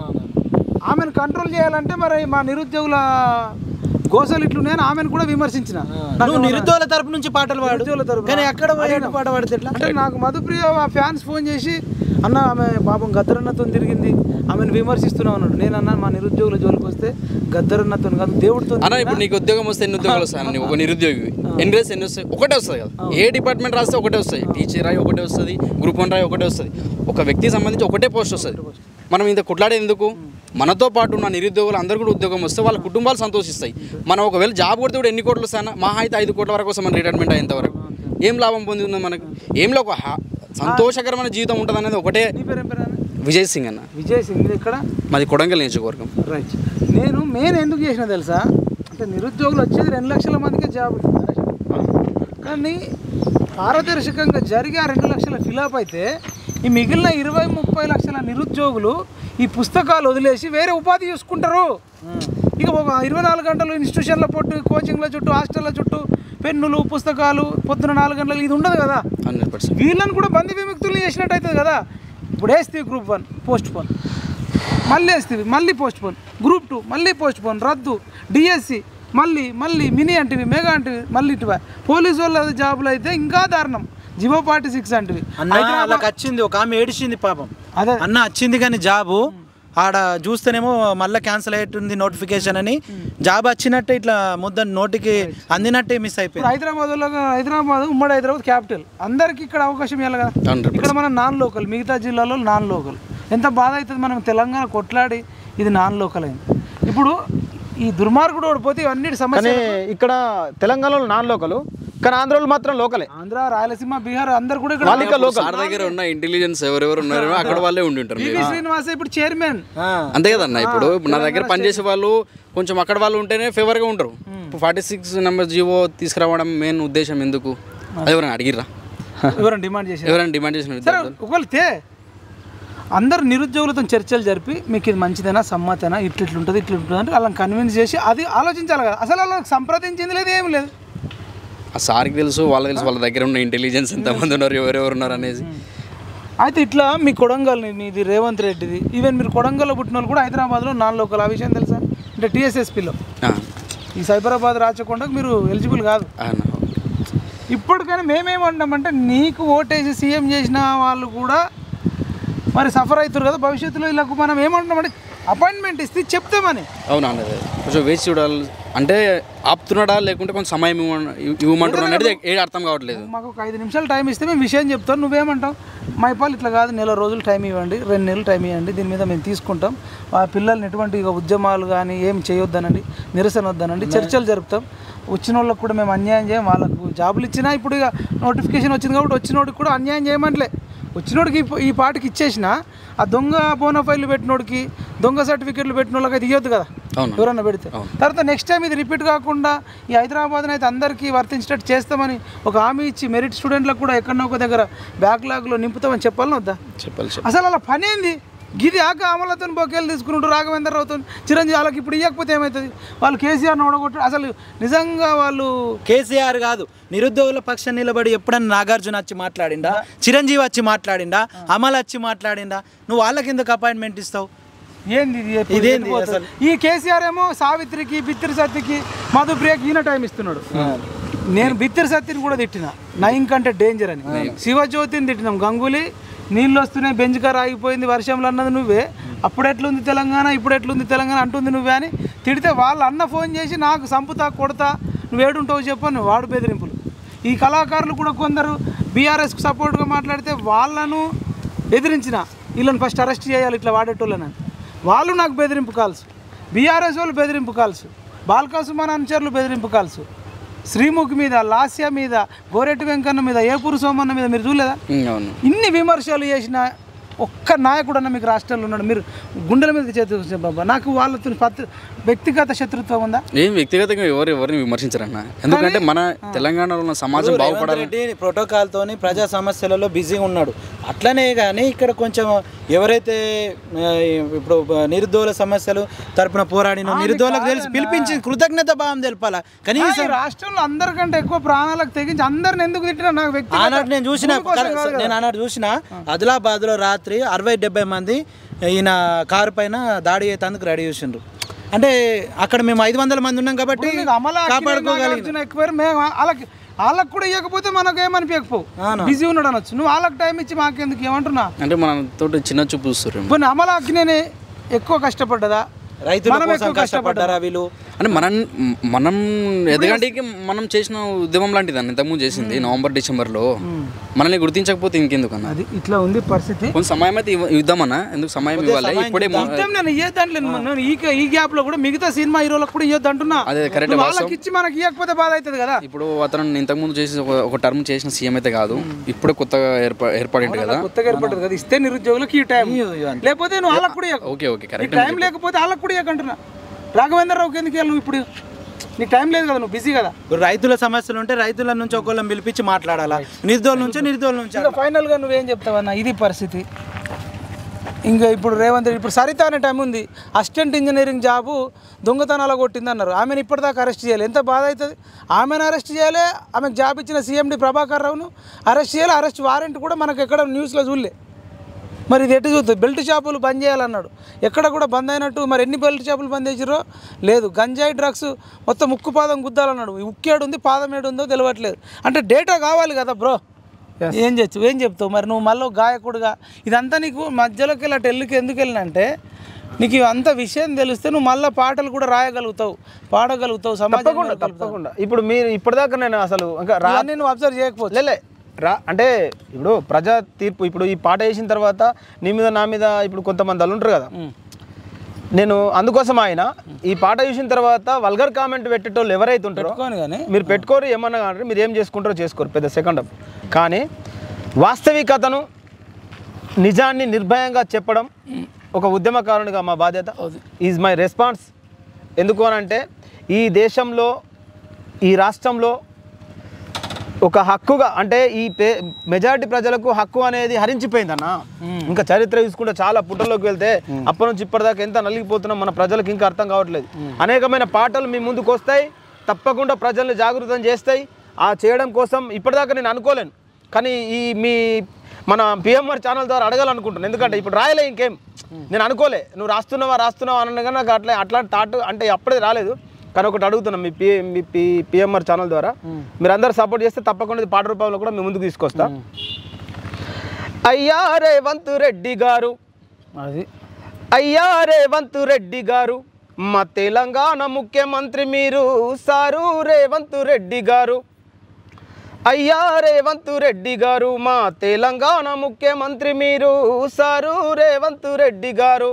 ఆమెను కంట్రోల్ చేయాలంటే మరి మా నిరుద్యోగుల గోసలు ఇట్లున్నాయని ఆమెను కూడా విమర్శించిన నువ్వు నిరుద్యోగుల తరపు నుంచి పాటలు పాడు నిరుద్యోగుల తరపున. కానీ అక్కడ పోయి పాట పాడితే ఎట్లా అంటే నాకు మధుప్రియ ఆ ఫ్యాన్స్ ఫోన్ చేసి అన్న ఆమె పాపం గద్దరన్నతో తిరిగింది ఆమెను విమర్శిస్తున్నావు అన్నాడు నేను అన్నా మా నిరుద్యోగుల జోలికి వస్తే గద్దరన్నతో కాదు దేవుడితో అన్న ఇప్పుడు నీకు ఉద్యోగం వస్తే ఎన్ని ఉద్యోగాలు వస్తాయి అన్న ఒక నిరుద్యోగి ఎన్ని రేస్ ఎన్ని వస్తాయి ఒకటే వస్తుంది కదా ఏ డిపార్ట్మెంట్ రాస్తే ఒకటే వస్తాయి టీచర్ రాయి ఒకటే వస్తుంది గ్రూప్ వన్ రాయి ఒకటే వస్తుంది ఒక వ్యక్తికి సంబంధించి ఒకటే పోస్ట్ వస్తుంది మనం ఇంత కొట్లాడేది ఎందుకు మనతో పాటు ఉన్న నిరుద్యోగులు అందరు కూడా ఉద్యోగం వస్తే వాళ్ళ కుటుంబాలు సంతోషిస్తాయి మనం ఒకవేళ జాబ్ కొడితే కూడా ఎన్ని కోట్లు వస్తాయన్న మా అయితే ఐదు కోట్ల వరకు వస్తాయి మన రిటైర్మెంట్ అయ్యేంత వరకు ఏం లాభం పొంది ఉంది మనకు ఏంలో ఒక హా- సంతోషకరమైన జీవితం ఉంటుంది అనేది ఒకటే నీ పేరు ఏం పేరు అన్న? విజయ్ సింగ్ అన్న విజయ్ సింగ్ ఇది ఎక్కడ మాది కొడంగల్ నియోజకవర్గం రైట్ నేను మెయిన్ ఎందుకు చేసిన తెలుసా అంటే నిరుద్యోగులు వచ్చేది రెండు లక్షల మందికి జాబ్ కానీ పారదర్శకంగా జరిగి ఆ రెండు లక్షల ఫిలప్ అయితే ఈ మిగిలిన ఇరవై ముప్పై లక్షల నిరుద్యోగులు ఈ పుస్తకాలు వదిలేసి వేరే ఉపాధి చూసుకుంటారు ఇక ఒక ఇరవై నాలుగు గంటలు ఇన్స్టిట్యూషన్ల పొట్టు కోచింగ్ల చుట్టూ హాస్టల్ల చుట్టూ పెన్నులు పుస్తకాలు పొద్దున నాలుగు గంటలు ఇది ఉండదు కదా హండ్రెడ్ పర్సెంట్ వీళ్ళని కూడా బంది విముక్తులు చేసినట్టు అవుతుంది కదా ఇప్పుడు వేస్తే గ్రూప్ వన్ పోస్ట్ పోన్ మళ్ళీ వేస్తుంది మళ్ళీ పోస్ట్ పోన్ గ్రూప్ టూ మళ్ళీ పోస్ట్ పోన్ రద్దు డిఎస్సి మళ్ళీ మళ్ళీ మినీ అంటివి మెగా అంటివి మళ్ళీ ఇటువా పోలీసు వాళ్ళ జాబులు అయితే ఇంకా దారుణం జివో ఫార్టీ సిక్స్ అంటివి అన్న వాళ్ళకి వచ్చింది ఒక ఆమె ఏడిచింది పాపం అదే అన్న వచ్చింది కానీ జాబు ఆడ చూస్తేనేమో మళ్ళీ క్యాన్సిల్ అయ్యేటుంది నోటిఫికేషన్ అని జాబ్ వచ్చినట్టే ఇట్లా ముద్ద నోటికి అందినట్టే మిస్ ఇప్పుడు అయిపోయింది హైదరాబాద్లో హైదరాబాద్ ఉమ్మడి హైదరాబాద్ క్యాపిటల్ అందరికి ఇక్కడ అవకాశం ఇవ్వాలి కదా హండ్రెడ్ ఇక్కడ మనం నాన్ లోకల్ మిగతా జిల్లాలో నాన్ లోకల్ ఎంత బాధ అవుతుంది మనం తెలంగాణ కొట్లాడి ఇది నాన్ లోకల్ అయింది ఇప్పుడు ఈ దుర్మార్గుడు ఓడిపోతే ఇవన్నీ సమస్య కానీ ఇక్కడ తెలంగాణలో నాన్ లోకలు కానీ ఆంధ్రలో మాత్రం లోకలే ఆంధ్ర రాయలసీమ బీహార్ అందరు కూడా ఇక్కడ వాళ్ళు ఇంకా లోకల్ సార్ దగ్గర ఉన్న ఇంటెలిజెన్స్ ఎవరెవరు ఉన్నారో అక్కడ వాళ్ళే ఉండి ఉంటారు పివి శ్రీనివాస ఇప్పుడు చైర్మన్ అంతే కదన్న ఇప్పుడు నా దగ్గర పనిచేసే వాళ్ళు కొంచెం అక్కడ వాళ్ళు ఉంటేనే ఫేవర్గా ఉంటారు ఇప్పుడు ఫార్టీ సిక్స్ నెంబర్ జీవో తీసుకురావడం మెయిన్ ఉద్దేశం ఎందుకు అది ఎవరైనా అడిగిర్రా ఎవరైనా డిమాండ్ చేసి ఎవరైనా డిమాండ్ చేసిన సరే విద్యార్థులు ఒకవేళ తే అందరు నిరుద్యోగులతో చర్చలు జరిపి మీకు ఇది మంచిదేనా సమ్మతేనా ఇట్లా ఇట్లా ఉంటుంది ఇట్లా ఉంటుంది అంటే వాళ్ళని కన్విన్స్ చేసి అది ఆలోచించాలి కదా అసలు వాళ్ళకి సంప్రదించింది లేదు ఏమి లేదు ఆ సార్కి తెలుసు వాళ్ళకి తెలుసు వాళ్ళ దగ్గర ఉన్న ఇంటెలిజెన్స్ ఎంతమంది ఉన్నారు ఎవరెవరు ఉన్నారు అనేసి అయితే ఇట్లా మీ కొడంగల్ నీది రేవంత్ రెడ్డిది ఈవెన్ మీరు కొడంగల్లో పుట్టిన వాళ్ళు కూడా హైదరాబాద్లో నాన్ లోకల్ ఆ విషయం తెలుసా అంటే టీఎస్ఎస్పీలో ఆ, ఈ సైబరాబాద్ రాచకొండకు మీరు ఎలిజిబుల్ కాదు అవునా, ఓకే. ఇప్పటికైనా మేమేమంటామంటే నీకు ఓటేసి సీఎం చేసిన వాళ్ళు కూడా మరి సఫర్ అవుతారు కదా భవిష్యత్తులో ఇలా మనం ఏమంటున్నామంటే అపాయింట్మెంట్ ఇస్తే చెప్తామని అవునా అన్నది కొంచెం వేచి చూడాలి అంటే ఆపుతున్నాడా లేకుంటే కొంచెం సమయం ఇవ్వ- ఇవ్వమంటున్నాడు అనేది ఏ అర్థం కావట్లేదు మాకు ఒక ఐదు నిమిషాలు టైం ఇస్తే మేము విషయం చెప్తాం నువ్వేమంటావు మా ఇప్పాలు ఇట్లా కాదు నెల రోజులు టైం ఇవ్వండి రెండు నెలలు టైం ఇవ్వండి దీని మీద మేము తీసుకుంటాం ఆ పిల్లల్ని ఎటువంటి ఇక ఉద్యమాలు కానీ ఏం చేయొద్దనండి నిరసన వద్దనండి చర్చలు జరుపుతాం వచ్చిన వాళ్ళకి కూడా మేము అన్యాయం చేయం వాళ్ళకు జాబులు ఇచ్చినా ఇప్పుడు ఇక నోటిఫికేషన్ వచ్చింది కాబట్టి వచ్చినోడికి కూడా అన్యాయం చేయమంటలే వచ్చినోడికి ఈ- ఈ పాటికి ఇచ్చేసిన ఆ దొంగ బోనఫైలు పెట్టినోడికి దొంగ సర్టిఫికెట్లు పెట్టిన వాళ్ళకి అది ఇవ్వద్దు కదా అవును. ఎవరన్నా పెడితే తర్వాత నెక్స్ట్ టైం ఇది రిపీట్ కాకుండా ఈ హైదరాబాద్ని అయితే అందరికీ వర్తించేటట్టు చేస్తామని ఒక హామీ ఇచ్చి మెరిట్ స్టూడెంట్లకు కూడా ఎక్కడన్నా ఒక దగ్గర బ్యాక్లాగ్లో నింపుతామని చెప్పాలని వద్దా చెప్పాలి చెప్పాలి అసలు అలా పని ఏంది గిది ఆక అమలతో బొకేలు తీసుకుంటూ రాఘవేంద్ర రావుతో చిరంజీవి వాళ్ళకి ఇప్పుడు ఇవ్వకపోతే ఏమవుతుంది వాళ్ళు కేసీఆర్ని ఓడగొట్టారు అసలు నిజంగా వాళ్ళు కేసీఆర్ కాదు నిరుద్యోగుల పక్షం నిలబడి ఎప్పుడన్నా నాగార్జున వచ్చి మాట్లాడిండా చిరంజీవి వచ్చి మాట్లాడిండా అమల్ వచ్చి మాట్లాడిండా నువ్వు వాళ్ళకి ఎందుకు అపాయింట్మెంట్ ఇస్తావు ఏంది ఇది ఎప్పుడు ఇదేంది ఎటుపోతుంది? అసలు? ఈ కేసీఆర్ ఏమో సావిత్రికి బిత్తిరి సత్తికి మధుప్రియకి ఈయన టైం ఇస్తున్నాడు నేను బిత్తిరి సత్తిని కూడా తిట్టిన నయం కంటే డేంజర్ అని శివజ్యోతిని తిట్టినాం గంగూలీ నీళ్ళు వస్తున్నాయి బెంచ్ కార్ ఆగిపోయింది వర్షంలో అన్నది నువ్వే అప్పుడు ఎట్లుంది తెలంగాణ ఇప్పుడు ఎట్లుంది తెలంగాణ అంటుంది నువ్వే అని తిడితే వాళ్ళ అన్న ఫోన్ చేసి నాకు సంపుతా కొడతా నువ్వు ఏడుంటావు చెప్పు అని వాడు బెదిరింపులు ఈ కళాకారులు కూడా కొందరు బీఆర్ఎస్కు సపోర్ట్గా మాట్లాడితే వాళ్ళను ఎదిరించిన వీళ్ళని ఫస్ట్ అరెస్ట్ చేయాలి ఇట్లా వాడేటోళ్ళని వాళ్ళు నాకు బెదిరింపు కాల్స్ బీఆర్ఎస్ వాళ్ళు బెదిరింపు కాల్స్ బాల్కా సుమన్ అనుచరులు బెదిరింపు కాల్స్ శ్రీముఖి మీద లాస్య మీద గోరెట్టి వెంకన్న మీద ఏపూరు సోమన్న మీద మీరు చూడలేదా ఉమ్, అవును ఇన్ని విమర్శలు చేసిన ఒక్క నాయకుడు అన్న మీకు రాష్ట్రంలో ఉన్నాడు మీరు గుండెల మీద చేతి బాబా నాకు వాళ్ళతో పత్ర వ్యక్తిగత శత్రుత్వం ఉందా ఏం వ్యక్తిగతంగా ఎవరు ఎవరిని విమర్శించరన్న ఎందుకంటే మన తెలంగాణలో ఉన్న సమాజం రేవంత్ బాగుపడాలి రెడ్డి ప్రోటోకాల్ తోని ప్రజా సమస్యలలో బిజీగా ఉన్నాడు అట్లనే కానీ ఇక్కడ కొంచెం ఎవరైతే ఆ, ఇప్పుడు నిరుద్యోగుల సమస్యలు తరపున పోరాడిన నిరుద్యోగులకు తెలిసి పిలిపించి కృతజ్ఞత భావం తెలపాలా ఈ కనీసం రాష్ట్రంలో అందరికంటే ఎక్కువ ప్రాణాలకు తెగించి అందరిని ఎందుకు తిట్టినా నాకు వ్యక్తి ఆనాడు నేను చూసిన నేను ఆనాడు చూసిన ఆదిలాబాద్లో రాత్రి అరవై డెబ్బై మంది ఈయన కారు పైన దాడి చేసేందుకు రెడీ చేసిండ్రు అంటే అక్కడ మేము ఐదు వందల మంది ఉన్నాం కాబట్టి అమల కాపాడుకోగలిగిన ఎక్కువ మేము వాళ్ళకి వాళ్ళకి కూడా ఇవ్వకపోతే మనకు ఏమనిపించకపోవు బిజీ ఉన్నాడు అనొచ్చు నువ్వు వాళ్ళకి టైం ఇచ్చి మాకెందుకు ఏమంటున్నా అంటే మన తోటి చిన్న చూపు చూస్తారు కొన్ని అమలాకి నేనే ఎక్కువ కష్టపడ్డదా రైతుల మనం కోసం ఎక్కువ కష్టపడ్డారా వీళ్ళు అంటే మనం మనం ఎదగడానికి మనం చేసిన ఉద్యమం లాంటిది అన్న ఇంతకుముందు చేసింది నవంబర్ డిసెంబర్లో మనల్ని గుర్తించకపోతే ఇంకెందుకన్నా అది ఇట్లా ఉంది పరిస్థితి కొంచెం సమయం అయితే ఇవ్వ- ఇద్దామన్నా ఎందుకు సమయం ఇవ్వాలి ఇప్పుడే మొ- మొత్తం నేను ఇయ్యద్దంటే నేను ఈ ఈ గ్యాప్ లో కూడా మిగతా సినిమా హీరోలకు కూడా ఇవ్వద్దు అంటున్నా అదే కరెక్ట్ నువ్వు వాళ్ళకి ఇచ్చి మనకి ఇవ్వకపోతే బాధ అవుతుంది కదా ఇప్పుడు అతను ఇంతకుముందు చేసి ఒక- ఒక టర్మ్ చేసిన సీఎం అయితే కాదు ఇప్పుడే కొత్తగా ఏర్పా ఏర్పడింది కదా కొత్తగా ఏర్పడ్డది కదా ఇస్తే నిరుద్యోగులకు ఈ టైం లేకపోతే నువ్వు వాళ్ళకి కూడా ఇవ్వకు. ఓకే ఓకే నీకు కరెక్ట్ టైం లేకపోతే వాళ్ళకి కూడా ఇవ్వకంటున్నా రాఘవేంద్ర రావుకి ఎందుకు వెళ్ళి నువ్వు ఇప్పుడు నీకు టైం లేదు కదా నువ్వు బిజీ కదా ఇప్పుడు రైతుల సమస్యలు ఉంటే రైతుల నుంచి ఒకళ్ళని పిలిపించి మాట్లాడాలా నిరుద్యోగుల నుంచి నిరుద్యోగుల నుంచి ఇంకా ఫైనల్గా నువ్వేం చెప్తావన్నా ఇది పరిస్థితి ఇంకా ఇప్పుడు రేవంత్ రెడ్డి ఇప్పుడు సరిత అనే టైం ఉంది అసిస్టెంట్ ఇంజనీరింగ్ జాబు దొంగతనాలు కొట్టింది అన్నారు ఆమెను ఇప్పటిదాకా అరెస్ట్ చేయాలి ఎంత బాధ అవుతుంది ఆమెను అరెస్ట్ చేయాలి ఆమెకు జాబ్ ఇచ్చిన సీఎండి ప్రభాకర్ రావును అరెస్ట్ చేయాలి అరెస్ట్ వారెంట్ కూడా మనకు ఎక్కడ న్యూస్లో చూడలే మరి ఇది ఎటు చూస్తుంది బెల్ట్ షాపులు బంద్ చేయాలన్నాడు ఎక్కడ కూడా బంద్ అయినట్టు మరి ఎన్ని బెల్ట్ షాపులు బంద్ చేసిరో లేదు గంజాయి డ్రగ్స్ మొత్తం ఉక్కు పాదం గుద్దాలన్నాడు ఈ ఉక్కు ఏడు ఉంది పాదం ఏడు ఉందో తెలియట్లేదు అంటే డేటా కావాలి కదా బ్రో ఏం చెప్తావు ఏం చెప్తావు మరి నువ్వు మళ్ళీ గాయకుడుగా ఇదంతా నీకు మధ్యలోకి వెళ్ళి అటు వెళ్ళికి ఎందుకు వెళ్ళినంటే నీకు అంత విషయం తెలిస్తే నువ్వు మళ్ళీ పాటలు కూడా రాయగలుగుతావు పాడగలుగుతావు సమాజం తప్పకుండా తప్పకుండా ఇప్పుడు మీరు ఇప్పటిదాకా నేను అసలు ఇంకా రా ఇవన్నీ నువ్వు అబ్జర్వ్ చేయకపోతే లేలే రా అంటే ఇప్పుడు ప్రజా తీర్పు ఇప్పుడు ఈ పాట వేసిన తర్వాత నీ మీద నా మీద ఇప్పుడు కొంతమంది వాళ్ళు ఉంటారు కదా నేను అందుకోసం ఆయన ఈ పాట చూసిన తర్వాత వల్గర్ కామెంట్ పెట్టేటోళ్ళు ఎవరైతే ఉంటారో పెట్టుకోను కానీ మీరు పెట్టుకోరు ఏమన్నా కానీ మీరు ఏం చేసుకుంటారో చేసుకోరు పెద్ద సెకండ్ కానీ వాస్తవికతను నిజాన్ని నిర్భయంగా చెప్పడం ఒక ఉద్యమకారునిగా మా బాధ్యత ఈజ్ మై రెస్పాన్స్ ఎందుకు అని అంటే ఈ దేశంలో ఈ రాష్ట్రంలో ఒక హక్కుగా అంటే ఈ పే మెజారిటీ ప్రజలకు హక్కు అనేది హరించిపోయిందన్న ఇంకా చరిత్ర చూసుకుంటే చాలా పుట్టల్లోకి వెళ్తే అప్పటి నుంచి ఇప్పటిదాకా ఎంత నలిగిపోతున్నాం మన ప్రజలకు ఇంకా అర్థం కావట్లేదు అనేకమైన పాటలు మీ ముందుకు వస్తాయి తప్పకుండా ప్రజల్ని జాగృతం చేస్తాయి ఆ చేయడం కోసం ఇప్పటిదాకా నేను అనుకోలేను కానీ ఈ మీ మన పిఎంఆర్ ఛానల్ ద్వారా అడగాలనుకుంటున్నాను ఎందుకంటే ఇప్పుడు రాయలే ఇంకేం నేను అనుకోలే నువ్వు రాస్తున్నావా రాస్తున్నావా అనగా నాకు అట్లా అట్లాంటి థాట్ అంటే అప్పుడే రాలేదు కానీ ఒకటి అడుగుతున్నాం మీ పి మీ పి పిఎంఆర్ ఛానల్ ద్వారా మీరు అందరు సపోర్ట్ చేస్తే తప్పకుండా ఇది పాట రూపంలో కూడా మీ ముందుకు తీసుకొస్తా అయ్యా రేవంత్ రెడ్డి గారు అది అయ్యా రేవంత్ రెడ్డి గారు మా తెలంగాణ ముఖ్యమంత్రి మీరు సారు రేవంత్ రెడ్డి గారు అయ్యా రేవంత్ రెడ్డి గారు మా తెలంగాణ ముఖ్యమంత్రి మీరు సారు రేవంత్ రెడ్డి గారు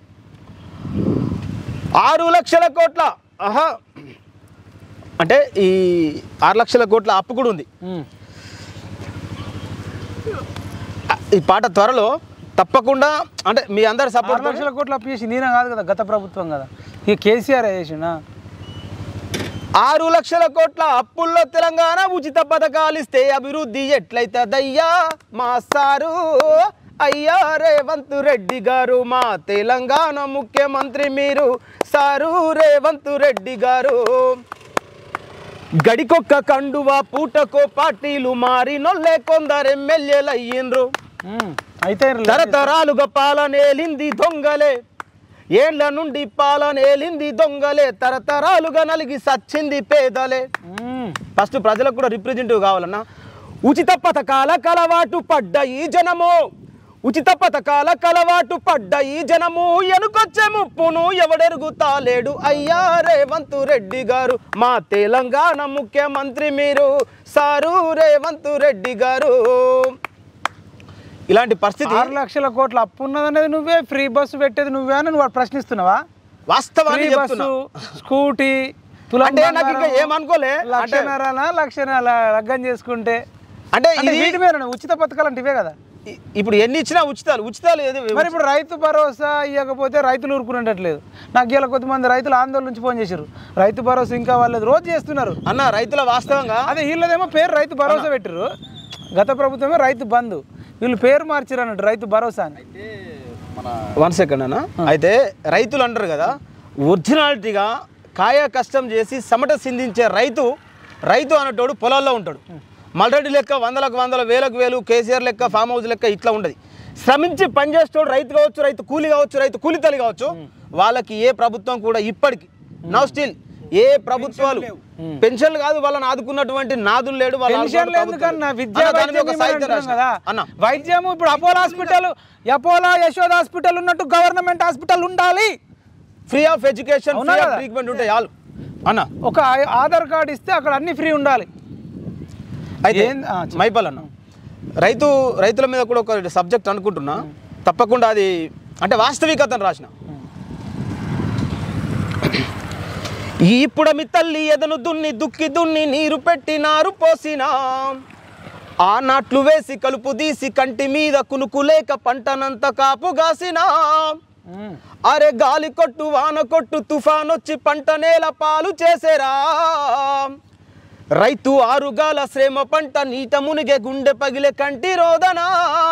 ఆరు లక్షల కోట్ల ఆహా అంటే ఈ ఆరు లక్షల కోట్ల అప్పు కూడా ఉంది ఉమ్. ఈ పాట త్వరలో తప్పకుండా అంటే మీ అందరు ఆరు సపోర్ట్ లక్షల కోట్లు అప్పు చేసి నేనే కాదు కదా గత ప్రభుత్వం కదా ఇక కేసీఆర్ చేసిండా ఆరు లక్షల కోట్ల అప్పుల్లో తెలంగాణ ఉచిత పథకాలు ఇస్తే అభివృద్ధి ఎట్లయితదయ్యా మా సారు అయ్యా రేవంత్ రెడ్డి గారు మా తెలంగాణ ముఖ్యమంత్రి మీరు సారు రేవంత్ రెడ్డి గారు గడికొక్క కండువా పూటకో పార్టీలు మారినొల్లే కొందరు ఎమ్మెల్యేలు అయ్యిండ్రు ఉమ్. అయితే తరతరాలుగా పాలనేలింది దొంగలే ఏండ్ల నుండి పాలనేలింది దొంగలే తరతరాలుగా నలిగి సచ్చింది పేదలే ఉమ్. ఫస్ట్ ప్రజలకు కూడా రిప్రజెంటేటివ్ కావాలన్నా ఉచిత పథకాల కలవాటు పడ్డ ఈ జనము ఉచిత పథకాల కలవాటు పడ్డ ఈ జనము ఎనుకొచ్చే ముప్పును ఎవడెరుగుతాలేడు అయ్యా రేవంత్ రెడ్డి గారు మా తెలంగాణ ముఖ్యమంత్రి మీరు సారు రేవంత్ రెడ్డి గారు ఇలాంటి పరిస్థితి ఆరు లక్షల కోట్ల అప్పు ఉన్నదనేది నువ్వే ఫ్రీ బస్సు పెట్టేది నువ్వే అని నువ్వు ప్రశ్నిస్తున్నావా ఫ్రీ వాస్తవాన్ని చెప్తున్నా బస్సు స్కూటీ తులం అంటే నాకు ఇంకా బంగారం, ఏమనుకోలే అంటే లక్షన్నరనా లక్షన్నర లగ్గం చేసుకుంటే అంటే అంటే ఇది వీటి మీద ఉచిత పథకాలు అంటే ఇవే కదా ఇ- ఇప్పుడు ఎన్ని ఇచ్చినా ఉచితాలు ఉచితాలు ఏది మరి ఇప్పుడు రైతు భరోసా ఇవ్వకపోతే రైతులు ఊరుకునేటట్లేదు నాకు ఇలా కొద్దిమంది రైతులు ఆందోళన నుంచి ఫోన్ చేశారు రైతు భరోసా ఇంకా వాళ్ళది రోజు చేస్తున్నారు అన్న రైతుల వాస్తవంగా అదే వీళ్ళదేమో పేరు రైతు భరోసా పెట్టారు గత ప్రభుత్వమే రైతు బంధు వీళ్ళు పేరు మార్చారు అన్నట్టు రైతు భరోసా అని వన్ సెకండ్ అన్న అయితే రైతులు అంటారు కదా ఒరిజినాలిటీగా కాయ కష్టం చేసి సమట సిందించే రైతు రైతు అనేటోడు పొలాల్లో ఉంటాడు మల్రెడ్డి లెక్క వందలకు వందల వేలకు వేలు కేసీఆర్ లెక్క ఫామ్ హౌస్ లెక్క ఇట్లా ఉండదు శ్రమించి పనిచేసేటోడు రైతు కావచ్చు రైతు కూలి కావచ్చు రైతు కూలితల్లి కావచ్చు వాళ్ళకి ఏ ప్రభుత్వం కూడా ఇప్పటికి నౌ స్టిల్ ఏ ప్రభుత్వాలు పెన్షన్లు కాదు వాళ్ళని ఆదుకున్నటువంటి నాదులు లేడు వాళ్ళ పెన్షన్లు ఆదుకున్న ఎందుకన్నా ప్రభుత్వాలు. విద్యా అన్న, దాని మీద ఒక వైద్యం సాహిత్యం ఇవ్వమంటున్నాం రాసిన. కదా అన్న వైద్యం ఇప్పుడు Apollo hospital Apollo Yashoda hospital ఉన్నట్టు గవర్నమెంట్ హాస్పిటల్ ఉండాలి ఫ్రీ ఆఫ్ ఎడ్యుకేషన్ అవునా ఫ్రీ ఆఫ్ కదా? ట్రీట్మెంట్ ఉంటాయి చాలు అన్న ఒక ఆ- ఆధార్ కార్డు ఇస్తే అక్కడ అన్ని ఫ్రీ ఉండాలి అయితే ఏం- ఆ, చెప్పు. మైపల్ అన్న రైతు రైతుల మీద కూడా ఒక సబ్జెక్ట్ అనుకుంటున్నా తప్పకుండా అది అంటే వాస్తవికతను రాసిన ఇప్పుడు మీ తల్లి ఎదను దున్ని దుక్కి దున్ని నీరు పెట్టి నారు పోసినా ఆ నాట్లు వేసి కలుపు తీసి కంటి మీద కునుకు లేక పంటనంత కాపు గాసినా ఉమ్. అరే గాలి కొట్టు వాన కొట్టు తుఫాన్ వచ్చి పంట నేల పాలు చేసేరా రైతు ఆరుగాల శ్రమ పంట నీట మునిగే గుండె పగిలే కంటి రోదనా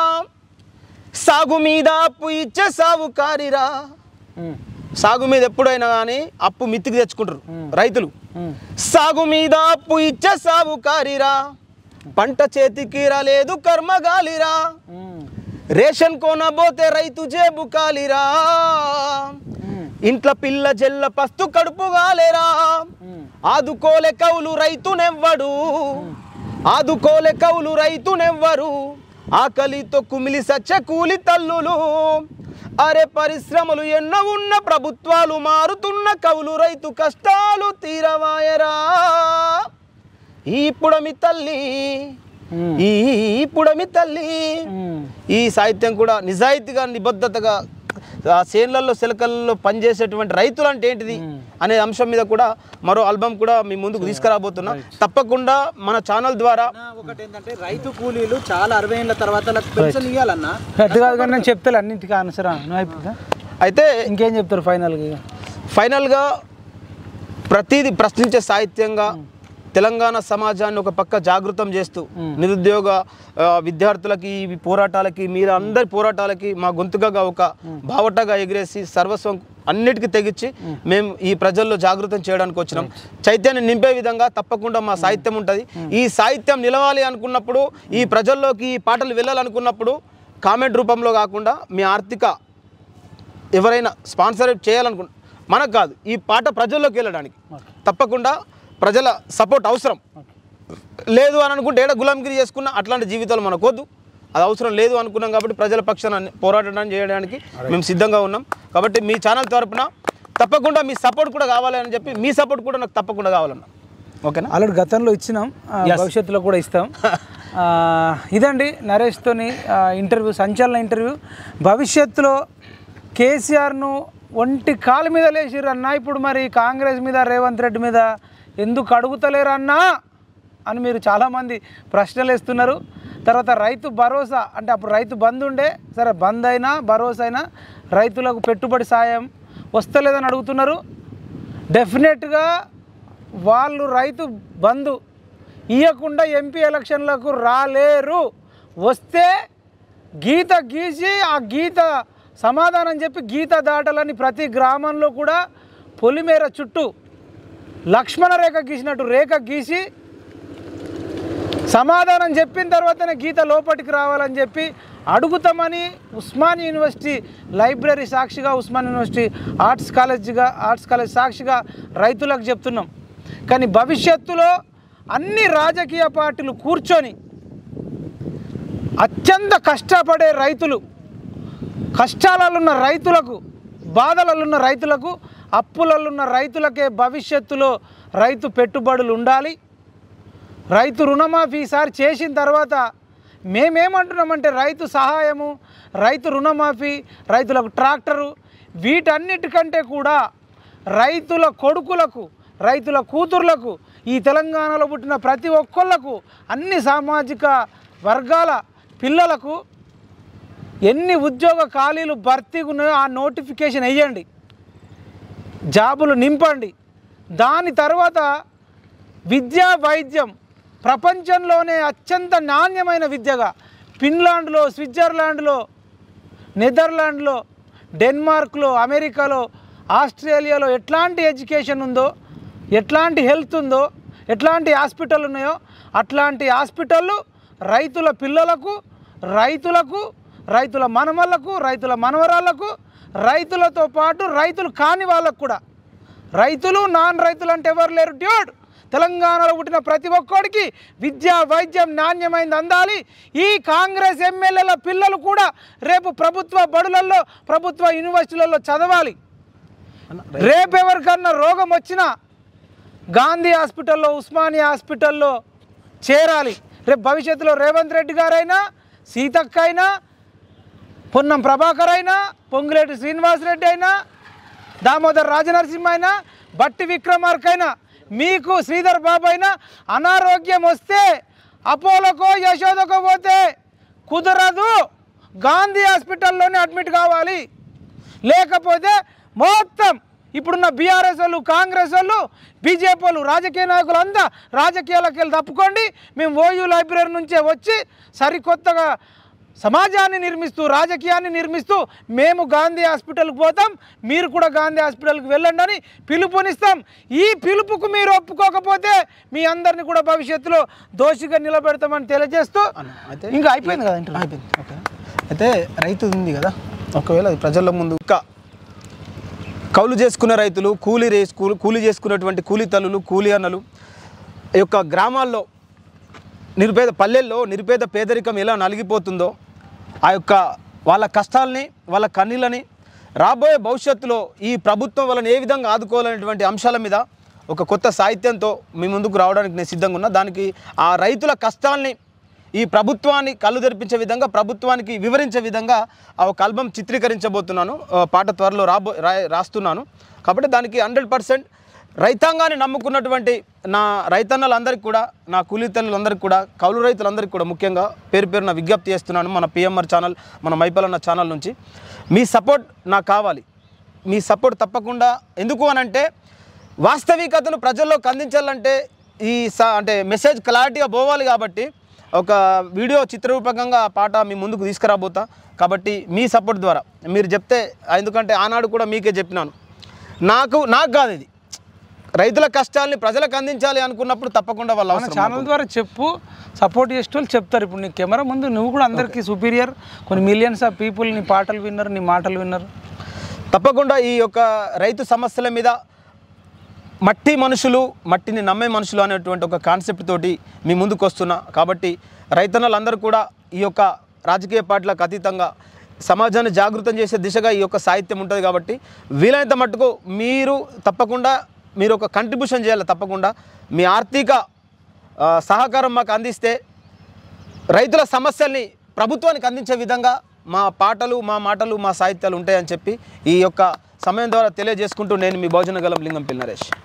సాగు మీద అప్పు ఇచ్చే సాగుకారిరా ఉమ్. సాగు మీద ఎప్పుడైనా కానీ అప్పు మిత్తికి తెచ్చుకుంటారు రైతులు ఉమ్. సాగు మీద అప్పు ఇచ్చే సాగుకారిరా పంట చేతికి రాలేదు కర్మగాలిరా ఉమ్. రేషన్ కొనబోతే రైతు జేబు కాలిరా ఇంట్లో పిల్ల జెల్ల పస్తు కడుపు గాలేరా ఆదుకోలే కౌలు రైతునెవ్వడు ఆదుకోలే కౌలు రైతునెవ్వరు ఆకలితో కుమిలి సచ్చ కూలి తల్లులు అరే పరిశ్రమలు ఎన్నో ఉన్న ప్రభుత్వాలు మారుతున్న కౌలు రైతు కష్టాలు తీరవాయరా ఈ పుడమి తల్లి ఉమ్. ఈ పుడమి తల్లి ఉమ్. ఈ సాహిత్యం కూడా నిజాయితీగా నిబద్ధతగా ఆ చేన్లలో శిలకల్లో పనిచేసేటువంటి రైతులు అంటే ఏంటిది అనే అంశం మీద కూడా మరో ఆల్బమ్ కూడా మీ ముందుకు తీసుకురాబోతున్నా తప్పకుండా మన ఛానల్ ద్వారా ఒకటి ఏంటంటే రైతు కూలీలు చాలా అరవై ఏళ్ళ తర్వాత వాళ్ళకి పెన్షన్ ఇవ్వాలన్నా అది కాదు కానీ నేను చెప్తాను అన్నింటికి ఆన్సర్ నువ్వు అయిపోయిందా అయితే ఇంకేం చెప్తారు ఫైనల్గా ఇక ఫైనల్గా ప్రతిదీ ప్రశ్నించే సాహిత్యంగా తెలంగాణ సమాజాన్ని ఒక పక్క జాగృతం చేస్తూ నిరుద్యోగ ఆ, విద్యార్థులకి ఈ పోరాటాలకి మీరు అందరి పోరాటాలకి మా గొంతుగా ఒక బావటగా ఎగిరేసి సర్వస్వం అన్నిటికీ తెగించి మేము ఈ ప్రజల్లో జాగృతం చేయడానికి వచ్చినాం చైతన్యం నింపే విధంగా తప్పకుండా మా సాహిత్యం ఉంటుంది ఈ సాహిత్యం నిలవాలి అనుకున్నప్పుడు ఈ ప్రజల్లోకి ఈ పాటలు వెళ్ళాలనుకున్నప్పుడు కామెంట్ రూపంలో కాకుండా మీ ఆర్థిక ఎవరైనా స్పాన్సర్ చేయాలనుకుంటు మనకు కాదు ఈ పాట ప్రజల్లోకి వెళ్ళడానికి తప్పకుండా ప్రజల సపోర్ట్ అవసరం లేదు అని అనుకుంటే ఏడ గులాంగిరి చేసుకున్న అట్లాంటి జీవితాలు మనకు వద్దు అది అవసరం లేదు అనుకున్నాం కాబట్టి ప్రజల పక్షాన పోరాటం చేయడానికి మేము సిద్ధంగా ఉన్నాం కాబట్టి మీ ఛానల్ తరపున తప్పకుండా మీ సపోర్ట్ కూడా కావాలి అని చెప్పి మీ సపోర్ట్ కూడా నాకు తప్పకుండా కావాలన్న ఓకేనా ఆల్రెడీ గతంలో ఇచ్చినాం ఆ, భవిష్యత్తులో కూడా ఇస్తాం ఆ, ఇదండి నరేష్తోని ఆ, ఇంటర్వ్యూ సంచలన ఇంటర్వ్యూ భవిష్యత్తులో కేసీఆర్ను ఒంటి కాలు మీద లేచిర్రు అన్న ఇప్పుడు మరి కాంగ్రెస్ మీద రేవంత్ రెడ్డి మీద ఎందుకు అడుగుతలేరు అన్నా అని మీరు చాలామంది ప్రశ్నలు వేస్తున్నారు తర్వాత రైతు భరోసా అంటే అప్పుడు రైతు బంద్ ఉండే సరే బంద్ అయినా భరోసా అయినా రైతులకు పెట్టుబడి సాయం వస్తలేదని అడుగుతున్నారు డెఫినెట్గా వాళ్ళు రైతు బంధు ఇవ్వకుండా ఎంపీ ఎలక్షన్లకు రాలేరు వస్తే గీత గీసి ఆ గీత సమాధానం చెప్పి గీత దాటాలని ప్రతి గ్రామంలో కూడా పొలిమేర చుట్టూ లక్ష్మణ రేఖ గీసినట్టు రేఖ గీసి సమాధానం చెప్పిన తర్వాతనే గీత లోపలికి రావాలని చెప్పి అడుగుతామని ఉస్మాన్ యూనివర్సిటీ లైబ్రరీ సాక్షిగా ఉస్మాన్ యూనివర్సిటీ ఆర్ట్స్ కాలేజ్గా ఆర్ట్స్ కాలేజ్ సాక్షిగా రైతులకు చెప్తున్నాం కానీ భవిష్యత్తులో అన్ని రాజకీయ పార్టీలు కూర్చొని అత్యంత కష్టపడే రైతులు కష్టాలలో రైతులకు బాధలలో ఉన్న రైతులకు అప్పులలో ఉన్న రైతులకే భవిష్యత్తులో రైతు పెట్టుబడులు ఉండాలి రైతు రుణమాఫీ ఈసారి చేసిన తర్వాత మేమేమంటున్నామంటే రైతు సహాయము రైతు రుణమాఫీ రైతులకు ట్రాక్టరు వీటన్నిటికంటే కూడా రైతుల కొడుకులకు రైతుల కూతుర్లకు ఈ తెలంగాణలో పుట్టిన ప్రతి ఒక్కళ్ళకు అన్ని సామాజిక వర్గాల పిల్లలకు ఎన్ని ఉద్యోగ ఖాళీలు భర్తీగా ఉన్నాయో ఆ నోటిఫికేషన్ వేయండి జాబులు నింపండి దాని తర్వాత విద్యా వైద్యం ప్రపంచంలోనే అత్యంత నాణ్యమైన విద్యగా ఫిన్లాండ్లో స్విట్జర్లాండ్లో నెదర్లాండ్లో డెన్మార్క్లో అమెరికాలో ఆస్ట్రేలియాలో ఎట్లాంటి ఎడ్యుకేషన్ ఉందో ఎట్లాంటి హెల్త్ ఉందో ఎట్లాంటి హాస్పిటల్ ఉన్నాయో అట్లాంటి హాస్పిటళ్ళు రైతుల పిల్లలకు రైతులకు రైతుల మనమలకు రైతుల మనవరాళ్లకు రైతులతో పాటు రైతులు కాని వాళ్ళకు కూడా రైతులు నాన్ రైతులు అంటే ఎవరు లేరు డ్యూడ్ తెలంగాణలో పుట్టిన ప్రతి ఒక్కడికి విద్య వైద్యం నాణ్యమైనది అందాలి ఈ కాంగ్రెస్ ఎమ్మెల్యేల పిల్లలు కూడా రేపు ప్రభుత్వ బడులలో ప్రభుత్వ యూనివర్సిటీలలో చదవాలి రేపు ఎవరికన్నా రోగం వచ్చినా గాంధీ హాస్పిటల్లో ఉస్మానియా హాస్పిటల్లో చేరాలి రేపు భవిష్యత్తులో రేవంత్ రెడ్డి గారైనా సీతక్క అయినా పొన్నం ప్రభాకర్ అయినా పొంగులేటి శ్రీనివాసరెడ్డి అయినా దామోదర్ రాజనరసింహ అయినా బట్టి విక్రమార్క అయినా మీకు శ్రీధర్ బాబు అయినా అనారోగ్యం వస్తే అపోలోకో యశోదకో పోతే కుదరదు గాంధీ హాస్పిటల్లోనే అడ్మిట్ కావాలి లేకపోతే మొత్తం ఇప్పుడున్న బీఆర్ఎస్ వాళ్ళు కాంగ్రెస్ వాళ్ళు బీజేపీ వాళ్ళు రాజకీయ నాయకులు అంతా రాజకీయాలకు వెళ్ళి తప్పుకోండి మేము ఓయూ లైబ్రరీ నుంచే వచ్చి సరికొత్తగా సమాజాన్ని నిర్మిస్తూ రాజకీయాన్ని నిర్మిస్తూ మేము గాంధీ హాస్పిటల్కి పోతాం మీరు కూడా గాంధీ హాస్పిటల్కి వెళ్ళండి అని పిలుపునిస్తాం ఈ పిలుపుకు మీరు ఒప్పుకోకపోతే మీ అందరిని కూడా భవిష్యత్తులో దోషిగా నిలబెడతామని తెలియజేస్తూ అయితే ఇంకా అయిపోయింది కదా ఇంటర్వ్యూ అయిపోయింది ఓకే అయితే రైతు ఉంది కదా ఒకవేళ అది ప్రజల ముందు ఇంకా కౌలు చేసుకునే రైతులు కూలీ రేస్ కూలి కూలీ చేసుకునేటువంటి కూలీ తల్లులు కూలీ అన్నలు ఈ యొక్క గ్రామాల్లో నిరుపేద పల్లెల్లో నిరుపేద పేదరికం ఎలా నలిగిపోతుందో ఆ యొక్క వాళ్ళ కష్టాలని వాళ్ళ కన్నీళ్ళని రాబోయే భవిష్యత్తులో ఈ ప్రభుత్వం వాళ్ళని ఏ విధంగా ఆదుకోవాలనేటువంటి అంశాల మీద ఒక కొత్త సాహిత్యంతో మీ ముందుకు రావడానికి నేను సిద్ధంగా ఉన్నా దానికి ఆ రైతుల కష్టాల్ని ఈ ప్రభుత్వాన్ని కళ్ళు తెరిపించే విధంగా ప్రభుత్వానికి వివరించే విధంగా ఆ ఒక ఆల్బమ్ చిత్రీకరించబోతున్నాను ఆ పాట త్వరలో రాబో రా రాస్తున్నాను కాబట్టి దానికి హండ్రెడ్ పర్సెంట్ రైతాంగాన్ని నమ్ముకున్నటువంటి నా రైతన్నలందరికీ కూడా నా కూలీ తల్లులందరికీ కూడా కౌలు రైతులందరికీ కూడా ముఖ్యంగా పేరు పేరున విజ్ఞప్తి చేస్తున్నాను మన పిఎంఆర్ ఛానల్ మన మైపలన్న ఛానల్ నుంచి మీ సపోర్ట్ నాకు కావాలి మీ సపోర్ట్ తప్పకుండా ఎందుకు అనంటే వాస్తవికతను ప్రజల్లోకి అందించాలంటే ఈ స అంటే మెసేజ్ క్లారిటీగా పోవాలి కాబట్టి ఒక వీడియో చిత్రరూపకంగా ఆ పాట మీ ముందుకు తీసుకురాబోతా కాబట్టి మీ సపోర్ట్ ద్వారా మీరు చెప్తే ఎందుకంటే ఆనాడు కూడా మీకే చెప్పినాను నాకు నాకు కాదు ఇది రైతుల కష్టాల్ని ప్రజలకు అందించాలి అనుకున్నప్పుడు తప్పకుండా వాళ్ళ మన అవసరం ఛానల్ ద్వారా చెప్పు సపోర్ట్ చేసే వాళ్ళు చెప్తారు ఇప్పుడు నీ కెమెరా ముందు నువ్వు కూడా అందరికీ సుపీరియర్ కొన్ని మిలియన్స్ ఆఫ్ పీపుల్ నీ పాటలు విన్నారు నీ మాటలు విన్నారు తప్పకుండా ఈ యొక్క రైతు సమస్యల మీద మట్టి మనుషులు మట్టిని నమ్మే మనుషులు అనేటువంటి ఒక కాన్సెప్ట్ తోటి మీ ముందుకు వస్తున్నా కాబట్టి రైతన్నలందరూ కూడా ఈ యొక్క రాజకీయ పార్టీలకు అతీతంగా సమాజాన్ని జాగృతం చేసే దిశగా ఈ యొక్క సాహిత్యం ఉంటుంది కాబట్టి వీలైనంత మట్టుకు మీరు తప్పకుండా మీరు ఒక కంట్రిబ్యూషన్ చేయాలి తప్పకుండా మీ ఆర్థిక ఆ, సహకారం మాకు అందిస్తే రైతుల సమస్యల్ని ప్రభుత్వానికి అందించే విధంగా మా పాటలు మా మాటలు మా సాహిత్యాలు ఉంటాయని చెప్పి ఈ యొక్క సమయం ద్వారా తెలియజేసుకుంటూ నేను మీ భోజన గలం లింగం పిల్ నరేష్